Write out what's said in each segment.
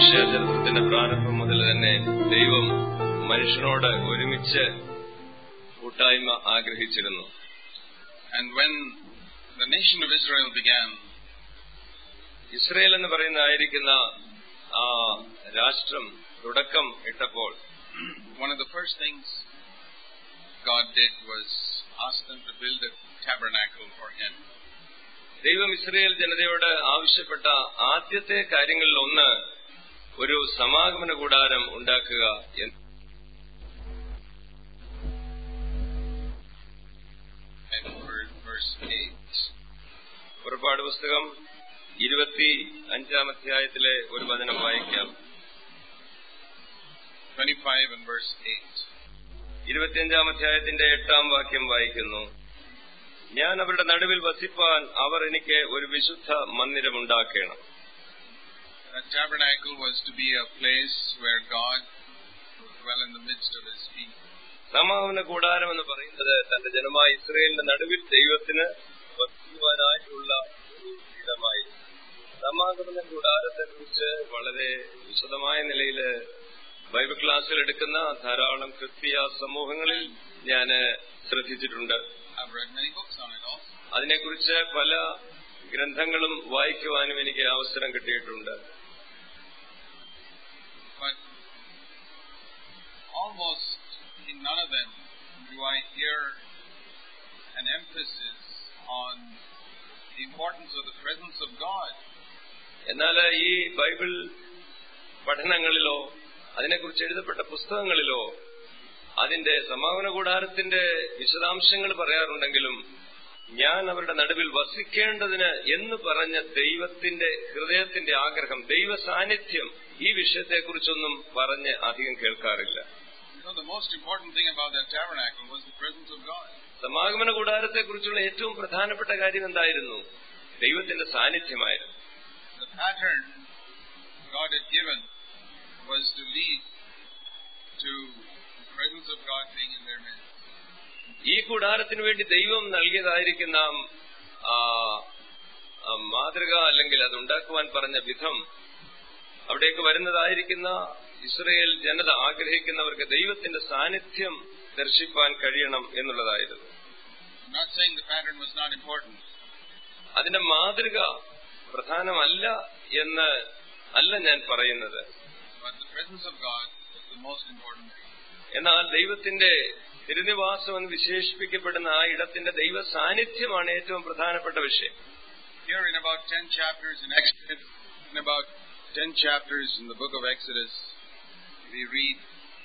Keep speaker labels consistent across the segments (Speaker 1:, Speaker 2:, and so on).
Speaker 1: മനുഷ്യചരിത്രത്തിന്റെ പ്രാരംഭം മുതൽ തന്നെ ദൈവം മനുഷ്യനോട് ഒരുമിച്ച് കൂട്ടായ്മ ആഗ്രഹിച്ചിരുന്നു
Speaker 2: And when the nation of Israel began,
Speaker 1: Israel എന്ന് പറയുന്നതായിരിക്കുന്ന ആ രാഷ്ട്രം തുടക്കം ഇട്ടപ്പോൾ
Speaker 2: one of the first things God did was ask them to build a tabernacle for Him.
Speaker 1: ദൈവം ഇസ്രയേൽ ജനതയോട് ആവശ്യപ്പെട്ട ആദ്യത്തെ കാര്യങ്ങളിൽ ഒന്ന് ഒരു സമാഗമന കൂടാരം ഉണ്ടാക്കുക എന്ന്
Speaker 2: And for- verse 8.
Speaker 1: പുറപ്പാട് പുസ്തകം ഇരുപത്തി അഞ്ചാം അധ്യായത്തിലെ ഒരു വചനം വായിക്കാം
Speaker 2: 25 and verse 8.
Speaker 1: ഇരുപത്തിയഞ്ചാം അധ്യായത്തിന്റെ എട്ടാം വാക്യം വായിക്കുന്നു ഞാൻ അവരുടെ നടുവിൽ വസിപ്പാൻ അവർ എനിക്ക് ഒരു വിശുദ്ധ മന്ദിരമുണ്ടാക്കണം
Speaker 2: A tabernacle was to be a place where God would dwell in the midst of His people.
Speaker 1: സമാപന കൂടാരം എന്ന് പറയുന്നത് തന്റെ ജനമായ ഇസ്രയേലിന്റെ നടുവിൽ ദൈവത്തിന് വസിക്കുവാനായിട്ടുള്ള ഒരു ഇടമായിരുന്നു സമാഗമന കൂടാരത്തെ കുറിച്ച് വളരെ വിശദമായ നിലയിൽ ബൈബിൾ ക്ലാസ്സിൽ എടുക്കുന്ന ധാരാളം ക്രിസ്തീയ സമൂഹങ്ങളിൽ ഞാൻ ശ്രദ്ധിച്ചിട്ടുണ്ട്
Speaker 2: I've read many books on it also.
Speaker 1: അതിനെക്കുറിച്ച് പല ഗ്രന്ഥങ്ങളും വായിക്കുവാനും എനിക്ക് അവസരം കിട്ടിയിട്ടുണ്ട്
Speaker 2: But almost in none of them do I hear an emphasis on the importance of the presence of God.
Speaker 1: എന്നാൽ ഈ ബൈബിൾ പഠനങ്ങളിലോ അതിനെക്കുറിച്ച് എഴുതപ്പെട്ട പുസ്തകങ്ങളിലോ അതിന്റെ സമാപന കൂടാരത്തിന്റെ വിശദാംശങ്ങൾ പറയാറുണ്ടെങ്കിലും ഞാൻ അവരുടെ നടുവിൽ വസിക്കേണ്ടതിന് എന്ന് പറഞ്ഞ ദൈവത്തിന്റെ ഹൃദയത്തിന്റെ ആഗ്രഹം ദൈവ സാന്നിധ്യം ഈ വിഷയത്തെക്കുറിച്ചൊന്നും പറഞ്ഞ് അധികം കേൾക്കാറില്ല
Speaker 2: You know, the most important thing about that tabernacle was the presence of God.
Speaker 1: സമാഗമന കൂടാരത്തെക്കുറിച്ചുള്ള ഏറ്റവും പ്രധാനപ്പെട്ട കാര്യം എന്തായിരുന്നു ദൈവത്തിന്റെ സാന്നിധ്യമായിരുന്നു
Speaker 2: The pattern God had given was to lead to the presence of God being in their midst.
Speaker 1: ഈ കൂടാരത്തിന് വേണ്ടി ദൈവം നൽകിയതായിരിക്കുന്ന ആ, ആ മാതൃക അല്ലെങ്കിൽ അത് ഉണ്ടാക്കുവാൻ പറഞ്ഞ വിധം അവിടേക്ക് വരുന്നതായിരിക്കുന്ന ഇസ്രയേൽ ജനത ആഗ്രഹിക്കുന്നവർക്ക് ദൈവത്തിന്റെ സാന്നിധ്യം ദർശിപ്പാൻ കഴിയണം എന്നുള്ളതായിരുന്നു
Speaker 2: I'm not saying the pattern was not important,
Speaker 1: അതിന്റെ മാതൃക പ്രധാനമല്ല എന്ന് അല്ല ഞാൻ പറയുന്നത്
Speaker 2: but the presence of God was the most important thing.
Speaker 1: എന്നാൽ ദൈവത്തിന്റെ തിരുനിവാസം എന്ന് വിശേഷിപ്പിക്കപ്പെടുന്ന ആ ഇടത്തിന്റെ ദൈവ സാന്നിധ്യമാണ് ഏറ്റവും പ്രധാനപ്പെട്ട വിഷയം
Speaker 2: Here in about 10 chapters in Exodus, in about 10 chapters in the book of Exodus, we read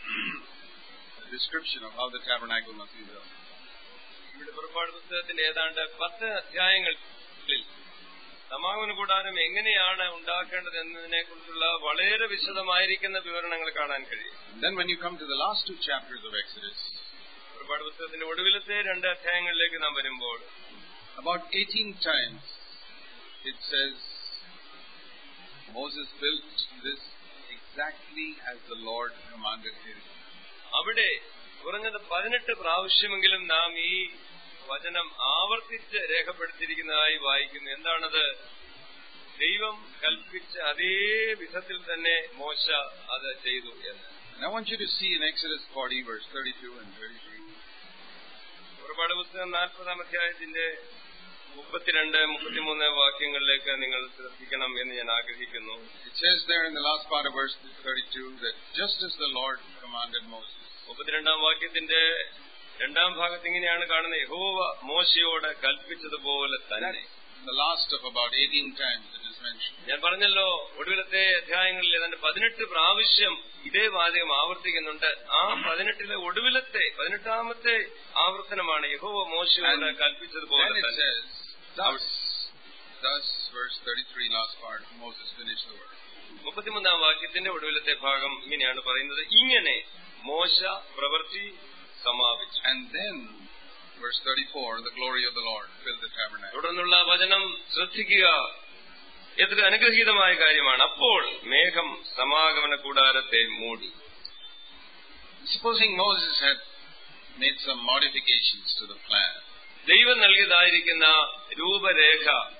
Speaker 2: a description of how the tabernacle must be built.
Speaker 1: ഇവിടെ പുറപ്പാട് പുസ്തകത്തിന്റെ ഏതാണ്ട് പത്ത് അധ്യായങ്ങളിൽ സമാഗമന കൂടാരം എങ്ങനെയാണ് ഉണ്ടാക്കേണ്ടത് എന്നതിനെ കുറിച്ചുള്ള വളരെ വിശദമായിരിക്കുന്ന വിവരണങ്ങൾ കാണാൻ കഴിയും
Speaker 2: And then when you come to the last two chapters of Exodus,
Speaker 1: പുറപ്പാട് പുസ്തകത്തിന്റെ ഒടുവിലത്തെ രണ്ട് അധ്യായങ്ങളിലേക്ക് നാം വരുമ്പോൾ
Speaker 2: about 18 times it says Moses built this exactly as the Lord commanded him.
Speaker 1: അവിടെ കുറഞ്ഞത് പതിനെട്ട് പ്രാവശ്യമെങ്കിലും നാം ഈ വചനം ആവർത്തിച്ച് രേഖപ്പെടുത്തിയിരിക്കുന്നതായി വായിക്കുന്നു എന്താണത് ദൈവം കൽപ്പിച്ച അതേ വിധത്തിൽ തന്നെ മോശ അത് ചെയ്തു എന്ന്
Speaker 2: And I want you to see in Exodus 40 verse 32 and 33.
Speaker 1: പുറപ്പാട് പുസ്തകം നാൽപ്പതാം അധ്യായത്തിന്റെ മുപ്പത്തിരണ്ട് മുപ്പത്തിമൂന്ന് വാക്യങ്ങളിലേക്ക് നിങ്ങൾ ശ്രദ്ധിക്കണം എന്ന് ഞാൻ ആഗ്രഹിക്കുന്നു
Speaker 2: It says there in the last part of verse 32 that just as the Lord commanded Moses,
Speaker 1: മുപ്പത്തിരണ്ടാം വാക്യത്തിന്റെ രണ്ടാം ഭാഗത്ത് ഇങ്ങനെയാണ് കാണുന്നത് യഹോവ മോശയോട് കൽപ്പിച്ചതുപോലെ തന്നെ
Speaker 2: in the last of about 18 times it is mentioned.
Speaker 1: ഞാൻ പറഞ്ഞല്ലോ ഒടുവിലത്തെ അധ്യായങ്ങളിൽ ഏതാണ്ട് പതിനെട്ട് പ്രാവശ്യം ഇതേ വാചകം ആവർത്തിക്കുന്നുണ്ട് ആ പതിനെട്ടിലെ ഒടുവിലത്തെ പതിനെട്ടാമത്തെ ആവർത്തനമാണ് യഹോവ മോശയോട്
Speaker 2: And
Speaker 1: കൽപ്പിച്ചതുപോലെ
Speaker 2: Then it
Speaker 1: തന്നെ
Speaker 2: says, thus, thus, verse 33, last part, Moses finished the work.
Speaker 1: മുപ്പത്തിമൂന്നാം വാക്യത്തിന്റെ ഒടുവിലത്തെ ഭാഗം ഇങ്ങനെയാണ് പറയുന്നത് ഇങ്ങനെ മോശ പ്രവൃത്തി സമാപിച്ചു
Speaker 2: And then, verse 34, the glory of the Lord filled the tabernacle.
Speaker 1: തുടർന്നുള്ള വചനം ശ്രദ്ധിക്കുക എത്ര അനുഗ്രഹീതമായ കാര്യമാണ് അപ്പോൾ മേഘം സമാഗമന കൂടാരത്തെ മൂടി
Speaker 2: Supposing Moses had made some modifications to the plan,
Speaker 1: ദൈവം നൽകിയതായിരിക്കുന്ന രൂപരേഖ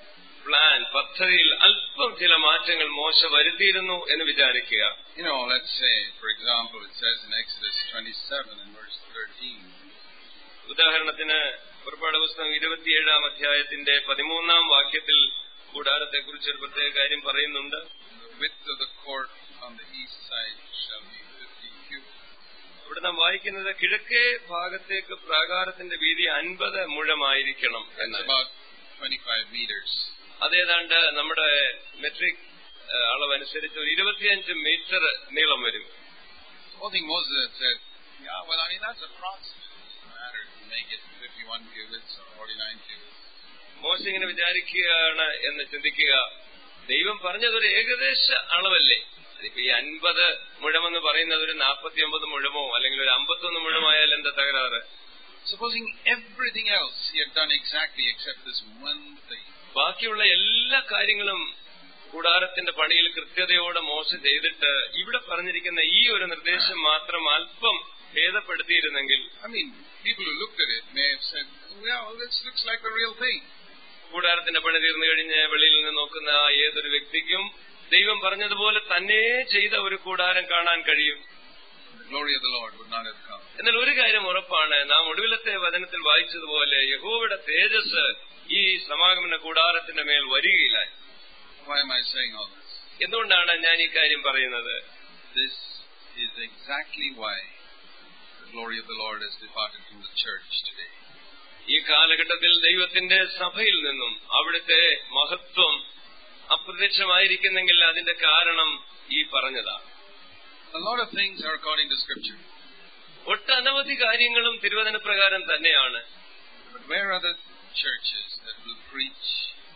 Speaker 1: പ്ലാൻ പദ്ധതിയിൽ അല്പം ചില മാറ്റങ്ങൾ മോശ വരുത്തിയിരുന്നു എന്ന് വിചാരിക്കുക
Speaker 2: You know, let's say, for example, it says in Exodus 27 and verse 13,
Speaker 1: ഉദാഹരണത്തിന് പുറപ്പാട് പുസ്തകം ഇരുപത്തിയേഴാം അധ്യായത്തിന്റെ പതിമൂന്നാം വാക്യത്തിൽ കൂടാരത്തെക്കുറിച്ച് ഒരു പ്രത്യേക കാര്യം പറയുന്നുണ്ട്
Speaker 2: the width of the court on the east side shall be 50 cubits.
Speaker 1: ഇവിടെ നാം വായിക്കുന്നത് കിഴക്കേ ഭാഗത്തേക്ക് പ്രാകാരത്തിന്റെ വീതി അൻപത് മുഴമായിരിക്കണം
Speaker 2: That's
Speaker 1: എന്നാണ്
Speaker 2: about 25 meters.
Speaker 1: അതേതാണ്ട് നമ്മുടെ മെട്രിക് ഏഹ്, അളവനുസരിച്ച് ഒരു ഇരുപത്തിയഞ്ച് മീറ്റർ നീളം വരും
Speaker 2: I think Moses had said, yeah, well, I mean, that's approximate. It doesn't matter if you make it 51 cubits or 49 cubits.
Speaker 1: മോശ ഇങ്ങനെ വിചാരിക്കുകയാണ് എന്ന് ചിന്തിക്കുക ദൈവം പറഞ്ഞതൊരു ഏകദേശ അളവല്ലേ അതിപ്പോ ഈ അൻപത് മുഴമെന്ന് പറയുന്നത് ഒരു നാൽപ്പത്തി ഒമ്പത് മുഴമോ അല്ലെങ്കിൽ ഒരു അമ്പത്തൊന്ന് മുഴമായാൽ എന്താ തകരാറ്
Speaker 2: Supposing everything else he had done exactly except this one thing.
Speaker 1: ബാക്കിയുള്ള എല്ലാ കാര്യങ്ങളും കൂടാരത്തിന്റെ പണിയിൽ കൃത്യതയോടെ മോശ ചെയ്തിട്ട് ഇവിടെ പറഞ്ഞിരിക്കുന്ന ഈ ഒരു നിർദ്ദേശം മാത്രം അല്പം ഭേദപ്പെടുത്തിയിരുന്നെങ്കിൽ
Speaker 2: I mean, people who looked at it may have said, well, this looks like the real thing.
Speaker 1: കൂടാരത്തിന്റെ പണി തീർന്നു കഴിഞ്ഞ് വെളിയിൽ നിന്ന് നോക്കുന്ന ഏതൊരു വ്യക്തിക്കും ദൈവം പറഞ്ഞതുപോലെ തന്നെ ചെയ്ത ഒരു കൂടാരം കാണാൻ കഴിയും
Speaker 2: The glory of the Lord would not have come.
Speaker 1: എന്നാൽ ഒരു കാര്യം ഉറപ്പാണ് നാം ഒടുവിലത്തെ വചനത്തിൽ വായിച്ചതുപോലെ യഹോവയുടെ തേജസ് ഈ സമാഗമന കൂടാരത്തിന്റെ മേൽ വരികയില്ല
Speaker 2: Why am I saying all this?
Speaker 1: എന്തുകൊണ്ടാണ് ഞാൻ ഈ കാര്യം പറയുന്നത്
Speaker 2: This is exactly why the glory of the Lord has departed from the church today.
Speaker 1: ഈ കാലഘട്ടത്തിൽ ദൈവത്തിന്റെ സഭയിൽ നിന്നും അവിടുത്തെ മഹത്വം അപ്രത്യക്ഷമായിരിക്കുന്നെങ്കിൽ അതിന്റെ കാരണം ഈ പറഞ്ഞതാണ്
Speaker 2: A lot of things are according to Scripture.
Speaker 1: ഒട്ടനവധി കാര്യങ്ങളും തിരുവചന പ്രകാരം തന്നെയാണ്
Speaker 2: But where are the churches that will preach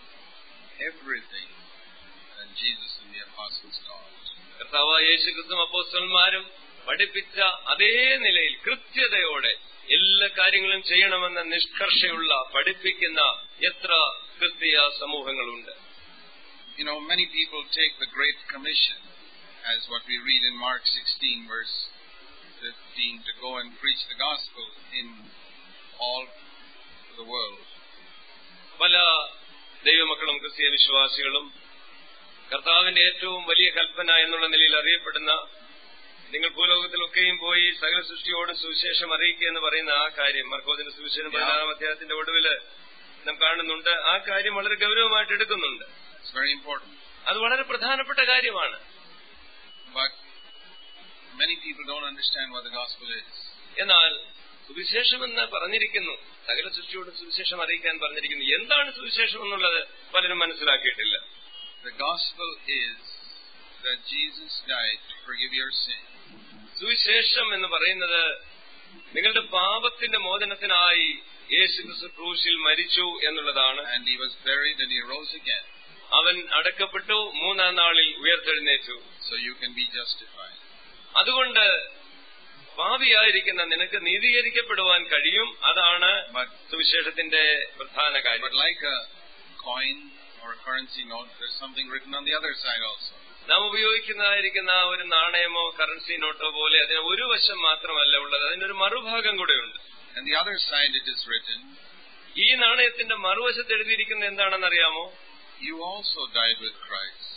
Speaker 2: everything that Jesus and the apostles taught?
Speaker 1: കർത്താവ് യേശു ക്രിസ്തു അപ്പോസ്റ്റന്മാരും പഠിപ്പിച്ച അതേ നിലയിൽ കൃത്യതയോടെ എല്ലാ കാര്യങ്ങളും ചെയ്യണമെന്ന നിഷ്കർഷയുള്ള പഠിപ്പിക്കുന്ന എത്ര ക്രിസ്തീയ സമൂഹങ്ങളുണ്ട്
Speaker 2: You know, many people take the Great Commission as what we read in Mark 16, verse 15, to go and preach the gospel in all the world.
Speaker 1: പല ദൈവമക്കളും ക്രിസ്തീയ വിശ്വാസികളും കർത്താവിന്റെ ഏറ്റവും വലിയ കൽപ്പന എന്നുള്ള നിലയിൽ അറിയപ്പെടുന്ന നിങ്ങൾ ഭൂലോകത്തിലൊക്കെയും പോയി സകല സൃഷ്ടിയോട് സുവിശേഷം അറിയിക്കുക എന്ന് പറയുന്ന ആ കാര്യം മർക്കോദിന്റെ സുവിശേഷം പതിനാറാം അധ്യായത്തിന്റെ ഒടുവില് നാം കാണുന്നുണ്ട് ആ കാര്യം വളരെ ഗൗരവമായിട്ട് എടുക്കുന്നുണ്ട്
Speaker 2: It's very important.
Speaker 1: അത് വളരെ പ്രധാനപ്പെട്ട കാര്യമാണ്
Speaker 2: But many people don't understand what the gospel is.
Speaker 1: എന്നാൽ സുവിശേഷമെന്ന് പറഞ്ഞിരിക്കുന്നു സകല സൃഷ്ടിയോട് സുവിശേഷം അറിയിക്കാൻ പറഞ്ഞിരിക്കുന്നു എന്താണ് സുവിശേഷം എന്നുള്ളത് പലരും മനസ്സിലാക്കിയിട്ടില്ല
Speaker 2: The gospel is that Jesus died to forgive your sin.
Speaker 1: സുവിശേഷം എന്ന് പറയുന്നത് നിങ്ങളുടെ പാപത്തിന്റെ മോചനത്തിനായി യേശു ക്രിസ്തു ക്രൂശിൽ മരിച്ചു എന്നുള്ളതാണ്
Speaker 2: And he was buried and he rose again.
Speaker 1: അവൻ അടക്കപ്പെട്ടു മൂന്നാം നാളിൽ ഉയർത്തെഴുന്നേറ്റു
Speaker 2: So you can be justified.
Speaker 1: അതുകൊണ്ട് പാപിയായിരിക്കുന്ന നിനക്ക് നീതീകരിക്കപ്പെടുവാൻ കഴിയും അതാണ്
Speaker 2: But
Speaker 1: സുവിശേഷത്തിന്റെ പ്രധാന കാര്യം
Speaker 2: But like a coin or a currency note, there's something written on the other side also.
Speaker 1: നാം ഉപയോഗിക്കുന്നതായിരിക്കുന്ന ഒരു നാണയമോ കറൻസി നോട്ടോ പോലെ അതിന് ഒരു വശം മാത്രമല്ല ഉള്ളത് അതിനൊരു മറുഭാഗം കൂടെയുണ്ട്
Speaker 2: And the other side it is written,
Speaker 1: ഈ നാണയത്തിന്റെ മറുവശത്ത് എഴുതിയിരിക്കുന്ന എന്താണെന്നറിയാമോ
Speaker 2: You also died with Christ.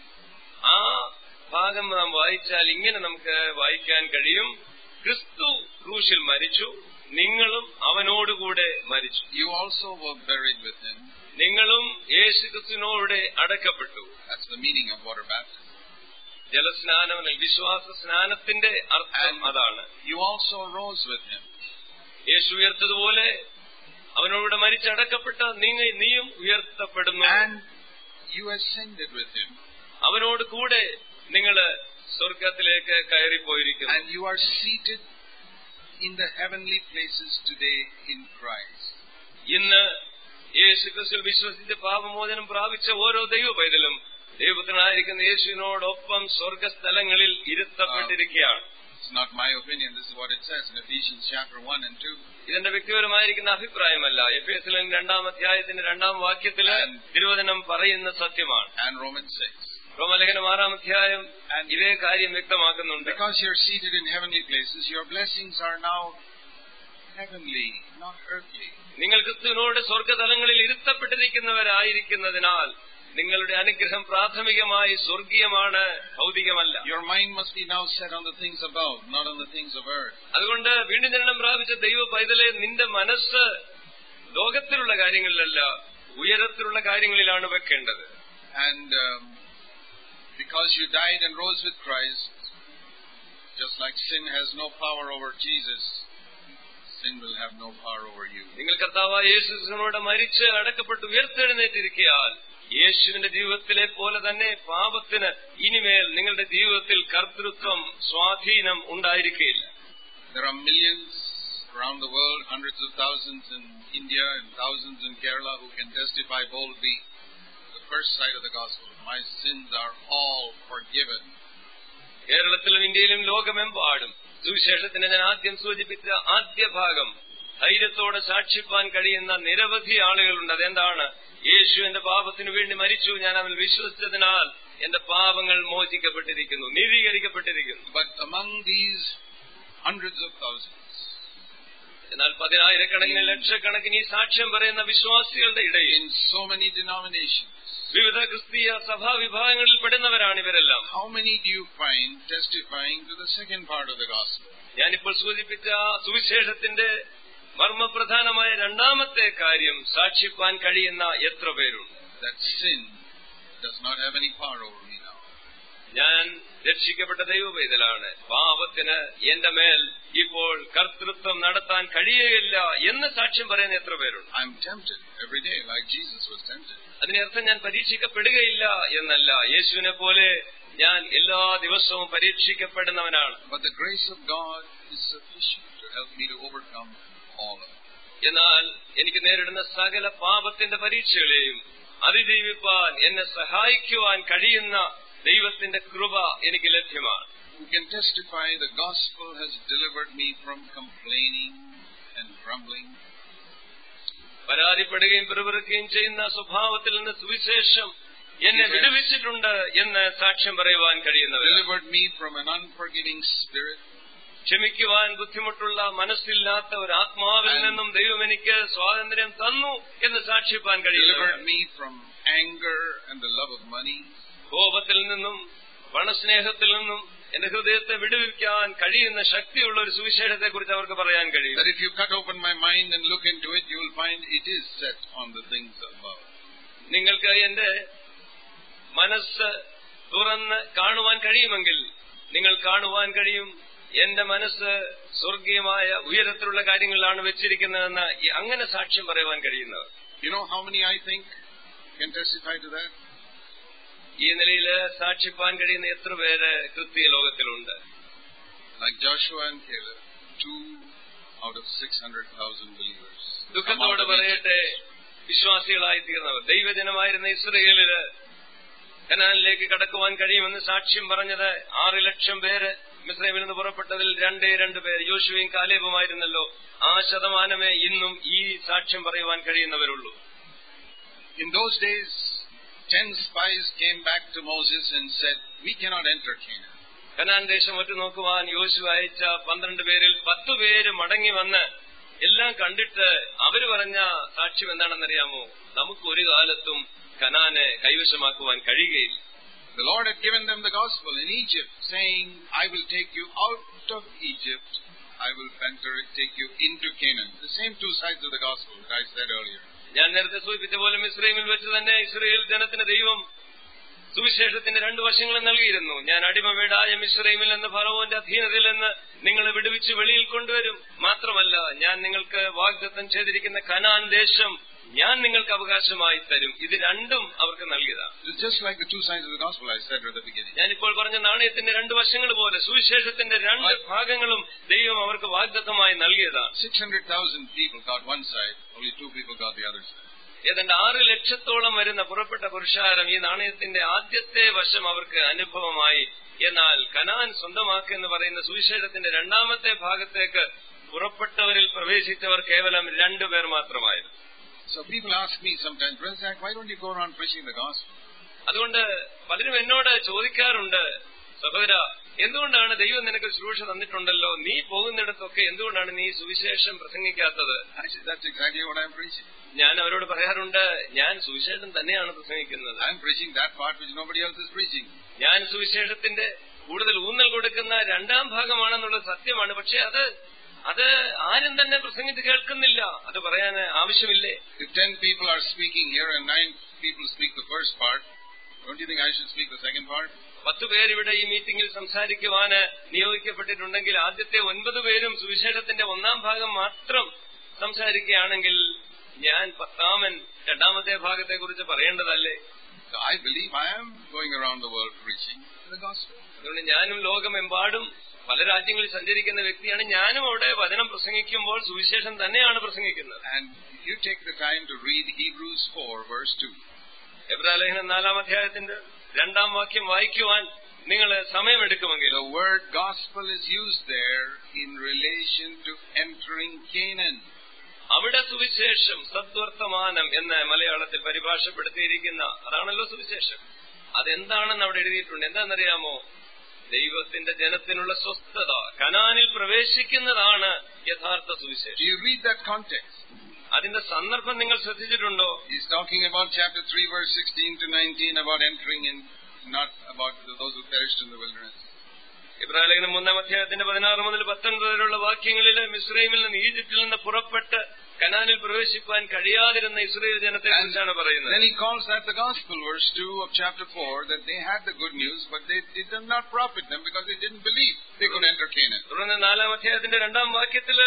Speaker 1: ആ ഭാഗം നാം വായിച്ചാൽ ഇങ്ങനെ നമുക്ക് വായിക്കാൻ കഴിയും ക്രിസ്തു ക്രൂശിൽ മരിച്ചു നിങ്ങളും അവനോടുകൂടെ മരിച്ചു
Speaker 2: You also were buried with him.
Speaker 1: നിങ്ങളും യേശു ക്രിസ്തുവിനോടെ അടക്കപ്പെട്ടു
Speaker 2: That's the meaning of water baptism.
Speaker 1: ജലസ്നാനം അല്ലെങ്കിൽ വിശ്വാസ സ്നാനത്തിന്റെ അർത്ഥം അതാണ്
Speaker 2: You also rose with him.
Speaker 1: യേശു ഉയർത്തതുപോലെ അവനോട് മരിച്ചടക്കപ്പെട്ട നീങ്ങ നീയും ഉയർത്തപ്പെടുന്നു
Speaker 2: And you ascended with him.
Speaker 1: അവനോട് കൂടെ നിങ്ങള് സ്വർഗത്തിലേക്ക് കയറിപ്പോയിരിക്കുന്നു
Speaker 2: And you are seated in the heavenly places today in Christ.
Speaker 1: ഇന്ന് യേശു ക്രിസ്തു വിശ്വസിച്ച് പാപമോചനം പ്രാപിച്ച ഓരോ ദൈവ പൈതലും ദൈവത്തിനായിരിക്കുന്ന യേശുവിനോടൊപ്പം സ്വർഗസ്ഥലങ്ങളിൽ ഇരുത്തപ്പെട്ടിരിക്കുകയാണ്
Speaker 2: It's not my opinion. This is what it says in Ephesians chapter 1 and 2.
Speaker 1: ഇതെന്റെ വ്യക്തിപരമായിരിക്കുന്ന അഭിപ്രായമല്ല എഫ് എസ് രണ്ടാം അധ്യായത്തിന്റെ രണ്ടാം വാക്യത്തില് തിരുവചനം പറയുന്ന സത്യമാണ്
Speaker 2: And Romans 6.
Speaker 1: റോമലേഖനം ആറാം അധ്യായം ഇതേ കാര്യം വ്യക്തമാക്കുന്നുണ്ട്
Speaker 2: Because you're seated in heavenly places, your blessings are now heavenly, not earthly.
Speaker 1: നിങ്ങൾ ക്രിസ്തുവിനോട് സ്വർഗതലങ്ങളിൽ ഇരുത്തപ്പെട്ടിരിക്കുന്നവരായിരിക്കുന്നതിനാൽ നിങ്ങളുടെ അനുഗ്രഹം പ്രാഥമികമായി സ്വർഗീയമാണ് ഭൗതികമല്ല
Speaker 2: Your mind must be now set on the things above, not on the things of earth.
Speaker 1: അതുകൊണ്ട് വീണ്ടും ജനനം പ്രാപിച്ച ദൈവ പൈതലെ നിന്റെ മനസ്സ് ലോകത്തിലുള്ള കാര്യങ്ങളിലല്ല ഉയരത്തിലുള്ള കാര്യങ്ങളിലാണ് വെക്കേണ്ടത്
Speaker 2: And um, because you died and rose with Christ, just like sin has no power over Jesus, sin will have no power over you.
Speaker 1: നിങ്ങൾ കർത്താവായ യേശുവിനോട് മരിച്ച് അടക്കപ്പെട്ട് ഉയർത്തെഴുന്നേറ്റിരിക്കയാൽ യേശുവിന്റെ ജീവിതത്തിലെ പോലെ തന്നെ പാപത്തിന് ഇനിമേൽ നിങ്ങളുടെ ജീവിതത്തിൽ കർത്തൃത്വം സ്വാധീനം ഉണ്ടായിരിക്കുകയില്ല
Speaker 2: There are millions around the world, hundreds of thousands in India and thousands in Kerala who can testify boldly the first side of the gospel. My sins are all forgiven.
Speaker 1: കേരളത്തിലും ഇന്ത്യയിലും ലോകമെമ്പാടും സുവിശേഷത്തിന് ഞാൻ ആദ്യം സൂചിപ്പിച്ച ആദ്യ ഭാഗം ധൈര്യത്തോടെ സാക്ഷിപ്പാൻ കഴിയുന്ന നിരവധി ആളുകളുണ്ട് അതെന്താണ് യേശു എന്റെ പാപത്തിനു വേണ്ടി മരിച്ചു ഞാൻ അവൻ വിശ്വസിച്ചതിനാൽ എന്റെ പാപങ്ങൾ മോചിക്കപ്പെട്ടിരിക്കുന്നു നീതീകരിക്കപ്പെട്ടിരിക്കുന്നു
Speaker 2: But among these hundreds of thousands,
Speaker 1: എന്നാൽ പതിനായിരക്കണക്കിന് ലക്ഷക്കണക്കിന് ഈ സാക്ഷ്യം പറയുന്ന വിശ്വാസികളുടെ ഇടയിൽ
Speaker 2: in so many denominations,
Speaker 1: വിവിധ ക്രിസ്തീയ സഭാ വിഭാഗങ്ങളിൽ പെടുന്നവരാണ് ഇവരെല്ലാം
Speaker 2: how many do you find testifying to the second part of the gospel?
Speaker 1: ഞാനിപ്പോൾ സൂചിപ്പിച്ച സുവിശേഷത്തിന്റെ മർമ്മപ്രധാനമായ രണ്ടാമത്തെ കാര്യം സാക്ഷിപ്പാൻ കഴിയുന്ന എത്ര പേരുണ്ട്
Speaker 2: That sin does not have any power over me now.
Speaker 1: ഞാൻ രക്ഷിക്കപ്പെട്ട ദൈവപൈതലാണ് പാപത്തിന് എന്റെ മേൽ ഇപ്പോൾ കർത്തൃത്വം നടത്താൻ കഴിയുകയില്ല എന്ന് സാക്ഷ്യം പറയുന്ന എത്ര പേരുണ്ട്
Speaker 2: I'm tempted every day like Jesus was tempted.
Speaker 1: അതിനർത്ഥം ഞാൻ പരീക്ഷിക്കപ്പെടുകയില്ല എന്നല്ല യേശുവിനെ പോലെ ഞാൻ എല്ലാ ദിവസവും പരീക്ഷിക്കപ്പെടുന്നവനാണ്
Speaker 2: But the grace of God is sufficient to help me to overcome all of it.
Speaker 1: എന്നാൽ എനിക്ക് നേരിടുന്ന സകല പാപത്തിന്റെ പരീക്ഷകളെയും അതിജീവിപ്പാൻ എന്നെ സഹായിക്കുവാൻ കഴിയുന്ന ദൈവത്തിന്റെ കൃപ എനിക്ക് ലഭ്യമാണ്
Speaker 2: Who can testify the gospel has delivered me from complaining and grumbling,
Speaker 1: പരാതിപ്പെടുകയും പിറുപിറുക്കുകയും ചെയ്യുന്ന സ്വഭാവത്തിൽ നിന്ന് സുവിശേഷം എന്നെ വിടുവിച്ചിട്ടുണ്ട് എന്ന് സാക്ഷ്യം പറയുവാൻ കഴിയുന്നവർ
Speaker 2: delivered me from an unforgiving spirit,
Speaker 1: ക്ഷമിക്കുവാൻ ബുദ്ധിമുട്ടുള്ള മനസ്സില്ലാത്ത ഒരു ആത്മാവിൽ നിന്നും ദൈവം എനിക്ക് സ്വാതന്ത്ര്യം തന്നു എന്ന് സാക്ഷിപ്പാൻ കഴിയുന്നവർ
Speaker 2: delivered me from anger and the love of money,
Speaker 1: കോപത്തിൽ നിന്നും പണസ്നേഹത്തിൽ നിന്നും എന്റെ ഹൃദയത്തെ വിടുവിക്കാൻ കഴിയുന്ന ശക്തിയുള്ള ഒരു സുവിശേഷത്തെ കുറിച്ച് അവർക്ക് പറയാൻ കഴിയും
Speaker 2: that if you cut open my mind and look into it, you will find it is set on the things above.
Speaker 1: നിങ്ങൾക്ക് എന്റെ മനസ്സ് തുറന്ന് കാണുവാൻ കഴിയുമെങ്കിൽ നിങ്ങൾ കാണുവാൻ കഴിയും എന്റെ മനസ്സ് സ്വർഗീയമായ ഉയരത്തിലുള്ള കാര്യങ്ങളിലാണ് വെച്ചിരിക്കുന്നതെന്ന് ഈ അങ്ങനെ സാക്ഷ്യം പറയുവാൻ കഴിയുന്നവർ
Speaker 2: You know how many I think can testify to that?
Speaker 1: ഈ നിലയിൽ സാക്ഷിപ്പാൻ കഴിയുന്ന എത്ര പേര് ക്രിസ്തീയ ലോകത്തിലുണ്ട്
Speaker 2: Like Joshua and Caleb, two out of 600,000 believers. Come out
Speaker 1: ദുഃഖത്തോട്
Speaker 2: of
Speaker 1: പറയട്ടെ വിശ്വാസികളായി തീർന്നവർ ദൈവജനമായിരുന്ന ഇസ്രയേലില് കനാലിലേക്ക് കടക്കുവാൻ കഴിയുമെന്ന് സാക്ഷ്യം പറഞ്ഞത് ആറ് ലക്ഷം പേര് മിസ്രൈമിൽ നിന്ന് പുറപ്പെട്ടതിൽ രണ്ടേ രണ്ട് പേര് യോശുവയും കാലേബുമായിരുന്നല്ലോ ആ ശതമാനമേ ഇന്നും ഈ സാക്ഷ്യം പറയുവാൻ കഴിയുന്നവരുള്ളൂ
Speaker 2: In those days, ten spies came back to Moses and said, We cannot enter Canaan.
Speaker 1: Canaan ദേശം ഒറ്റ നോക്കുവാൻ യോശു അയച്ച പന്ത്രണ്ട് പേരിൽ പത്തു പേര് മടങ്ങി വന്ന് എല്ലാം കണ്ടിട്ട് അവര് പറഞ്ഞ സാക്ഷ്യം എന്താണെന്നറിയാമോ നമുക്ക് ഒരു കാലത്തും കനാനെ കൈവശമാക്കുവാൻ കഴിയുകയില്ല
Speaker 2: The Lord had given them the gospel in Egypt, saying, I will take you out of Egypt, I will enter, take you into Canaan. The same two sides of the gospel that I said earlier.
Speaker 1: ഞാൻ നേരത്തെ സൂചിപ്പിച്ച പോലെ ഇസ്രയേലിൽ വെച്ച് തന്നെ Israel ജനത്തിന് ദൈവം സുവിശേഷത്തിന്റെ രണ്ടു വശങ്ങളും നൽകിയിരുന്നു ഞാൻ അടിമ വീടായ മിശ്രൈമിൽ നിന്ന് ഫറവോന്റെ അധീനതയിൽ നിന്ന് നിങ്ങളെ വിടുവിച്ച് വെളിയിൽ കൊണ്ടുവരും മാത്രമല്ല ഞാൻ നിങ്ങൾക്ക് വാഗ്ദത്തം ചെയ്തിരിക്കുന്ന കനാൻ ദേശം ഞാൻ നിങ്ങൾക്ക് അവകാശമായി തരും ഇത് രണ്ടും അവർക്ക് നൽകിയതാണ്
Speaker 2: It's just like the two sides of the gospel I said at the beginning.
Speaker 1: ഞാനിപ്പോൾ പറഞ്ഞ നാണയത്തിന്റെ രണ്ട് വശങ്ങൾ പോലെ സുവിശേഷത്തിന്റെ രണ്ട് ഭാഗങ്ങളും ദൈവം അവർക്ക് വാഗ്ദത്തമായി നൽകിയതാണ്
Speaker 2: 600,000 people got one side, only two people got the other side.
Speaker 1: ഏതാണ്ട് ആറ് ലക്ഷത്തോളം വരുന്ന പുറപ്പെട്ട പുരുഷാരം ഈ നാണയത്തിന്റെ ആദ്യത്തെ വശം അവർക്ക് അനുഭവമായി എന്നാൽ കനാൻ സ്വന്തമാക്കുക എന്ന് പറയുന്ന സുവിശേഷത്തിന്റെ രണ്ടാമത്തെ ഭാഗത്തേക്ക് പുറപ്പെട്ടവരിൽ പ്രവേശിച്ചവർ കേവലം രണ്ടുപേർ മാത്രമായിരുന്നു
Speaker 2: So people ask me sometimes, Brother Zach, why don't you go around preaching the gospel?
Speaker 1: അതുകൊണ്ട് പലരും എന്നോട് ചോദിക്കാറുണ്ട് സഹോദര എന്തുകൊണ്ടാണ് ദൈവം നിനക്ക് ശുശ്രൂഷ തന്നിട്ടുണ്ടല്ലോ നീ പോകുന്നിടത്തൊക്കെ എന്തുകൊണ്ടാണ് നീ സുവിശേഷം പ്രസംഗിക്കാത്തത്
Speaker 2: I said, that's exactly what I'm preaching.
Speaker 1: ഞാൻ അവരോട് പറയാറുണ്ട് ഞാൻ സുവിശേഷം തന്നെയാണ് പ്രസംഗിക്കുന്നത്
Speaker 2: I'm preaching that part which nobody else is preaching.
Speaker 1: ഞാൻ സുവിശേഷത്തിന്റെ കൂടുതൽ ഊന്നൽ കൊടുക്കുന്ന രണ്ടാം ഭാഗമാണെന്നുള്ളത് സത്യമാണ് പക്ഷെ അത് അത് ആരും തന്നെ പ്രസംഗിച്ച് കേൾക്കുന്നില്ല അത് പറയാൻ ആവശ്യമില്ലേ
Speaker 2: If ten people are speaking here and nine people speak the first part, don't you think I should speak the second part?
Speaker 1: പത്ത് പേരിവിടെ ഈ മീറ്റിംഗിൽ സംസാരിക്കുവാന് നിയോഗിക്കപ്പെട്ടിട്ടുണ്ടെങ്കിൽ ആദ്യത്തെ ഒൻപത് പേരും സുവിശേഷത്തിന്റെ ഒന്നാം ഭാഗം മാത്രം സംസാരിക്കുകയാണെങ്കിൽ ഞാൻ പത്താമൻ രണ്ടാമത്തെ ഭാഗത്തെ കുറിച്ച് പറയേണ്ടതല്ലേ
Speaker 2: So I believe I am going around the world preaching the gospel.
Speaker 1: അതുകൊണ്ട് ഞാനും ലോകമെമ്പാടും പല രാജ്യങ്ങളിൽ സഞ്ചരിക്കുന്ന വ്യക്തിയാണ് ഞാനും അവിടെ വചനം പ്രസംഗിക്കുമ്പോൾ സുവിശേഷം തന്നെയാണ് പ്രസംഗിക്കുന്നത്
Speaker 2: And if you take the time to read Hebrews 4 verse 2,
Speaker 1: എബ്രാലേഖനം നാലാം അധ്യായത്തിന്റെ രണ്ടാം വാക്യം വായിക്കുവാൻ നിങ്ങൾ സമയമെടുക്കുമെങ്കിൽ
Speaker 2: the word gospel is used there in relation to entering Canaan.
Speaker 1: അവിടെ സുവിശേഷം സദ്വർത്തമാനം എന്ന് മലയാളത്തിൽ പരിഭാഷപ്പെടുത്തിയിരിക്കുന്ന അതാണല്ലോ സുവിശേഷം അതെന്താണെന്ന് അവിടെ എഴുതിയിട്ടുണ്ട് എന്താണെന്നറിയാമോ ദൈവത്തിന്റെ ജനത്തിനുള്ള സ്വസ്ഥത കനാനിൽ പ്രവേശിക്കുന്നതാണ് യഥാർത്ഥ
Speaker 2: Do
Speaker 1: സുവിശേഷം
Speaker 2: you read that context?
Speaker 1: അതിന്റെ സന്ദർഭം നിങ്ങൾ ശ്രദ്ധിച്ചിട്ടുണ്ടോ
Speaker 2: He's talking about chapter 3 verse 16 to 19 about entering in, not about those who perished in the wilderness.
Speaker 1: Ibrahim മൂന്നാം അധ്യായത്തിന്റെ പതിനാറ് മുതൽ പത്തൊൻപത് വരെയുള്ള വാക്യങ്ങളിൽ മിസ്രൈമിൽ നിന്ന് ഈജിപ്തിൽ നിന്ന് പുറപ്പെട്ട് കനാനിൽ പ്രവേശിപ്പാൻ കഴിയാതിരുന്ന ഇസ്രയേൽ ജനത്തെ കുറിച്ചാണ് പറയുന്നത്
Speaker 2: Then he calls that the gospel, verse 2 of chapter 4, that they had the good news, but they it did not profit them because they didn't believe they could enter Canaan.
Speaker 1: തുടർന്ന് നാലാം അധ്യായത്തിന്റെ രണ്ടാം വാക്യത്തില്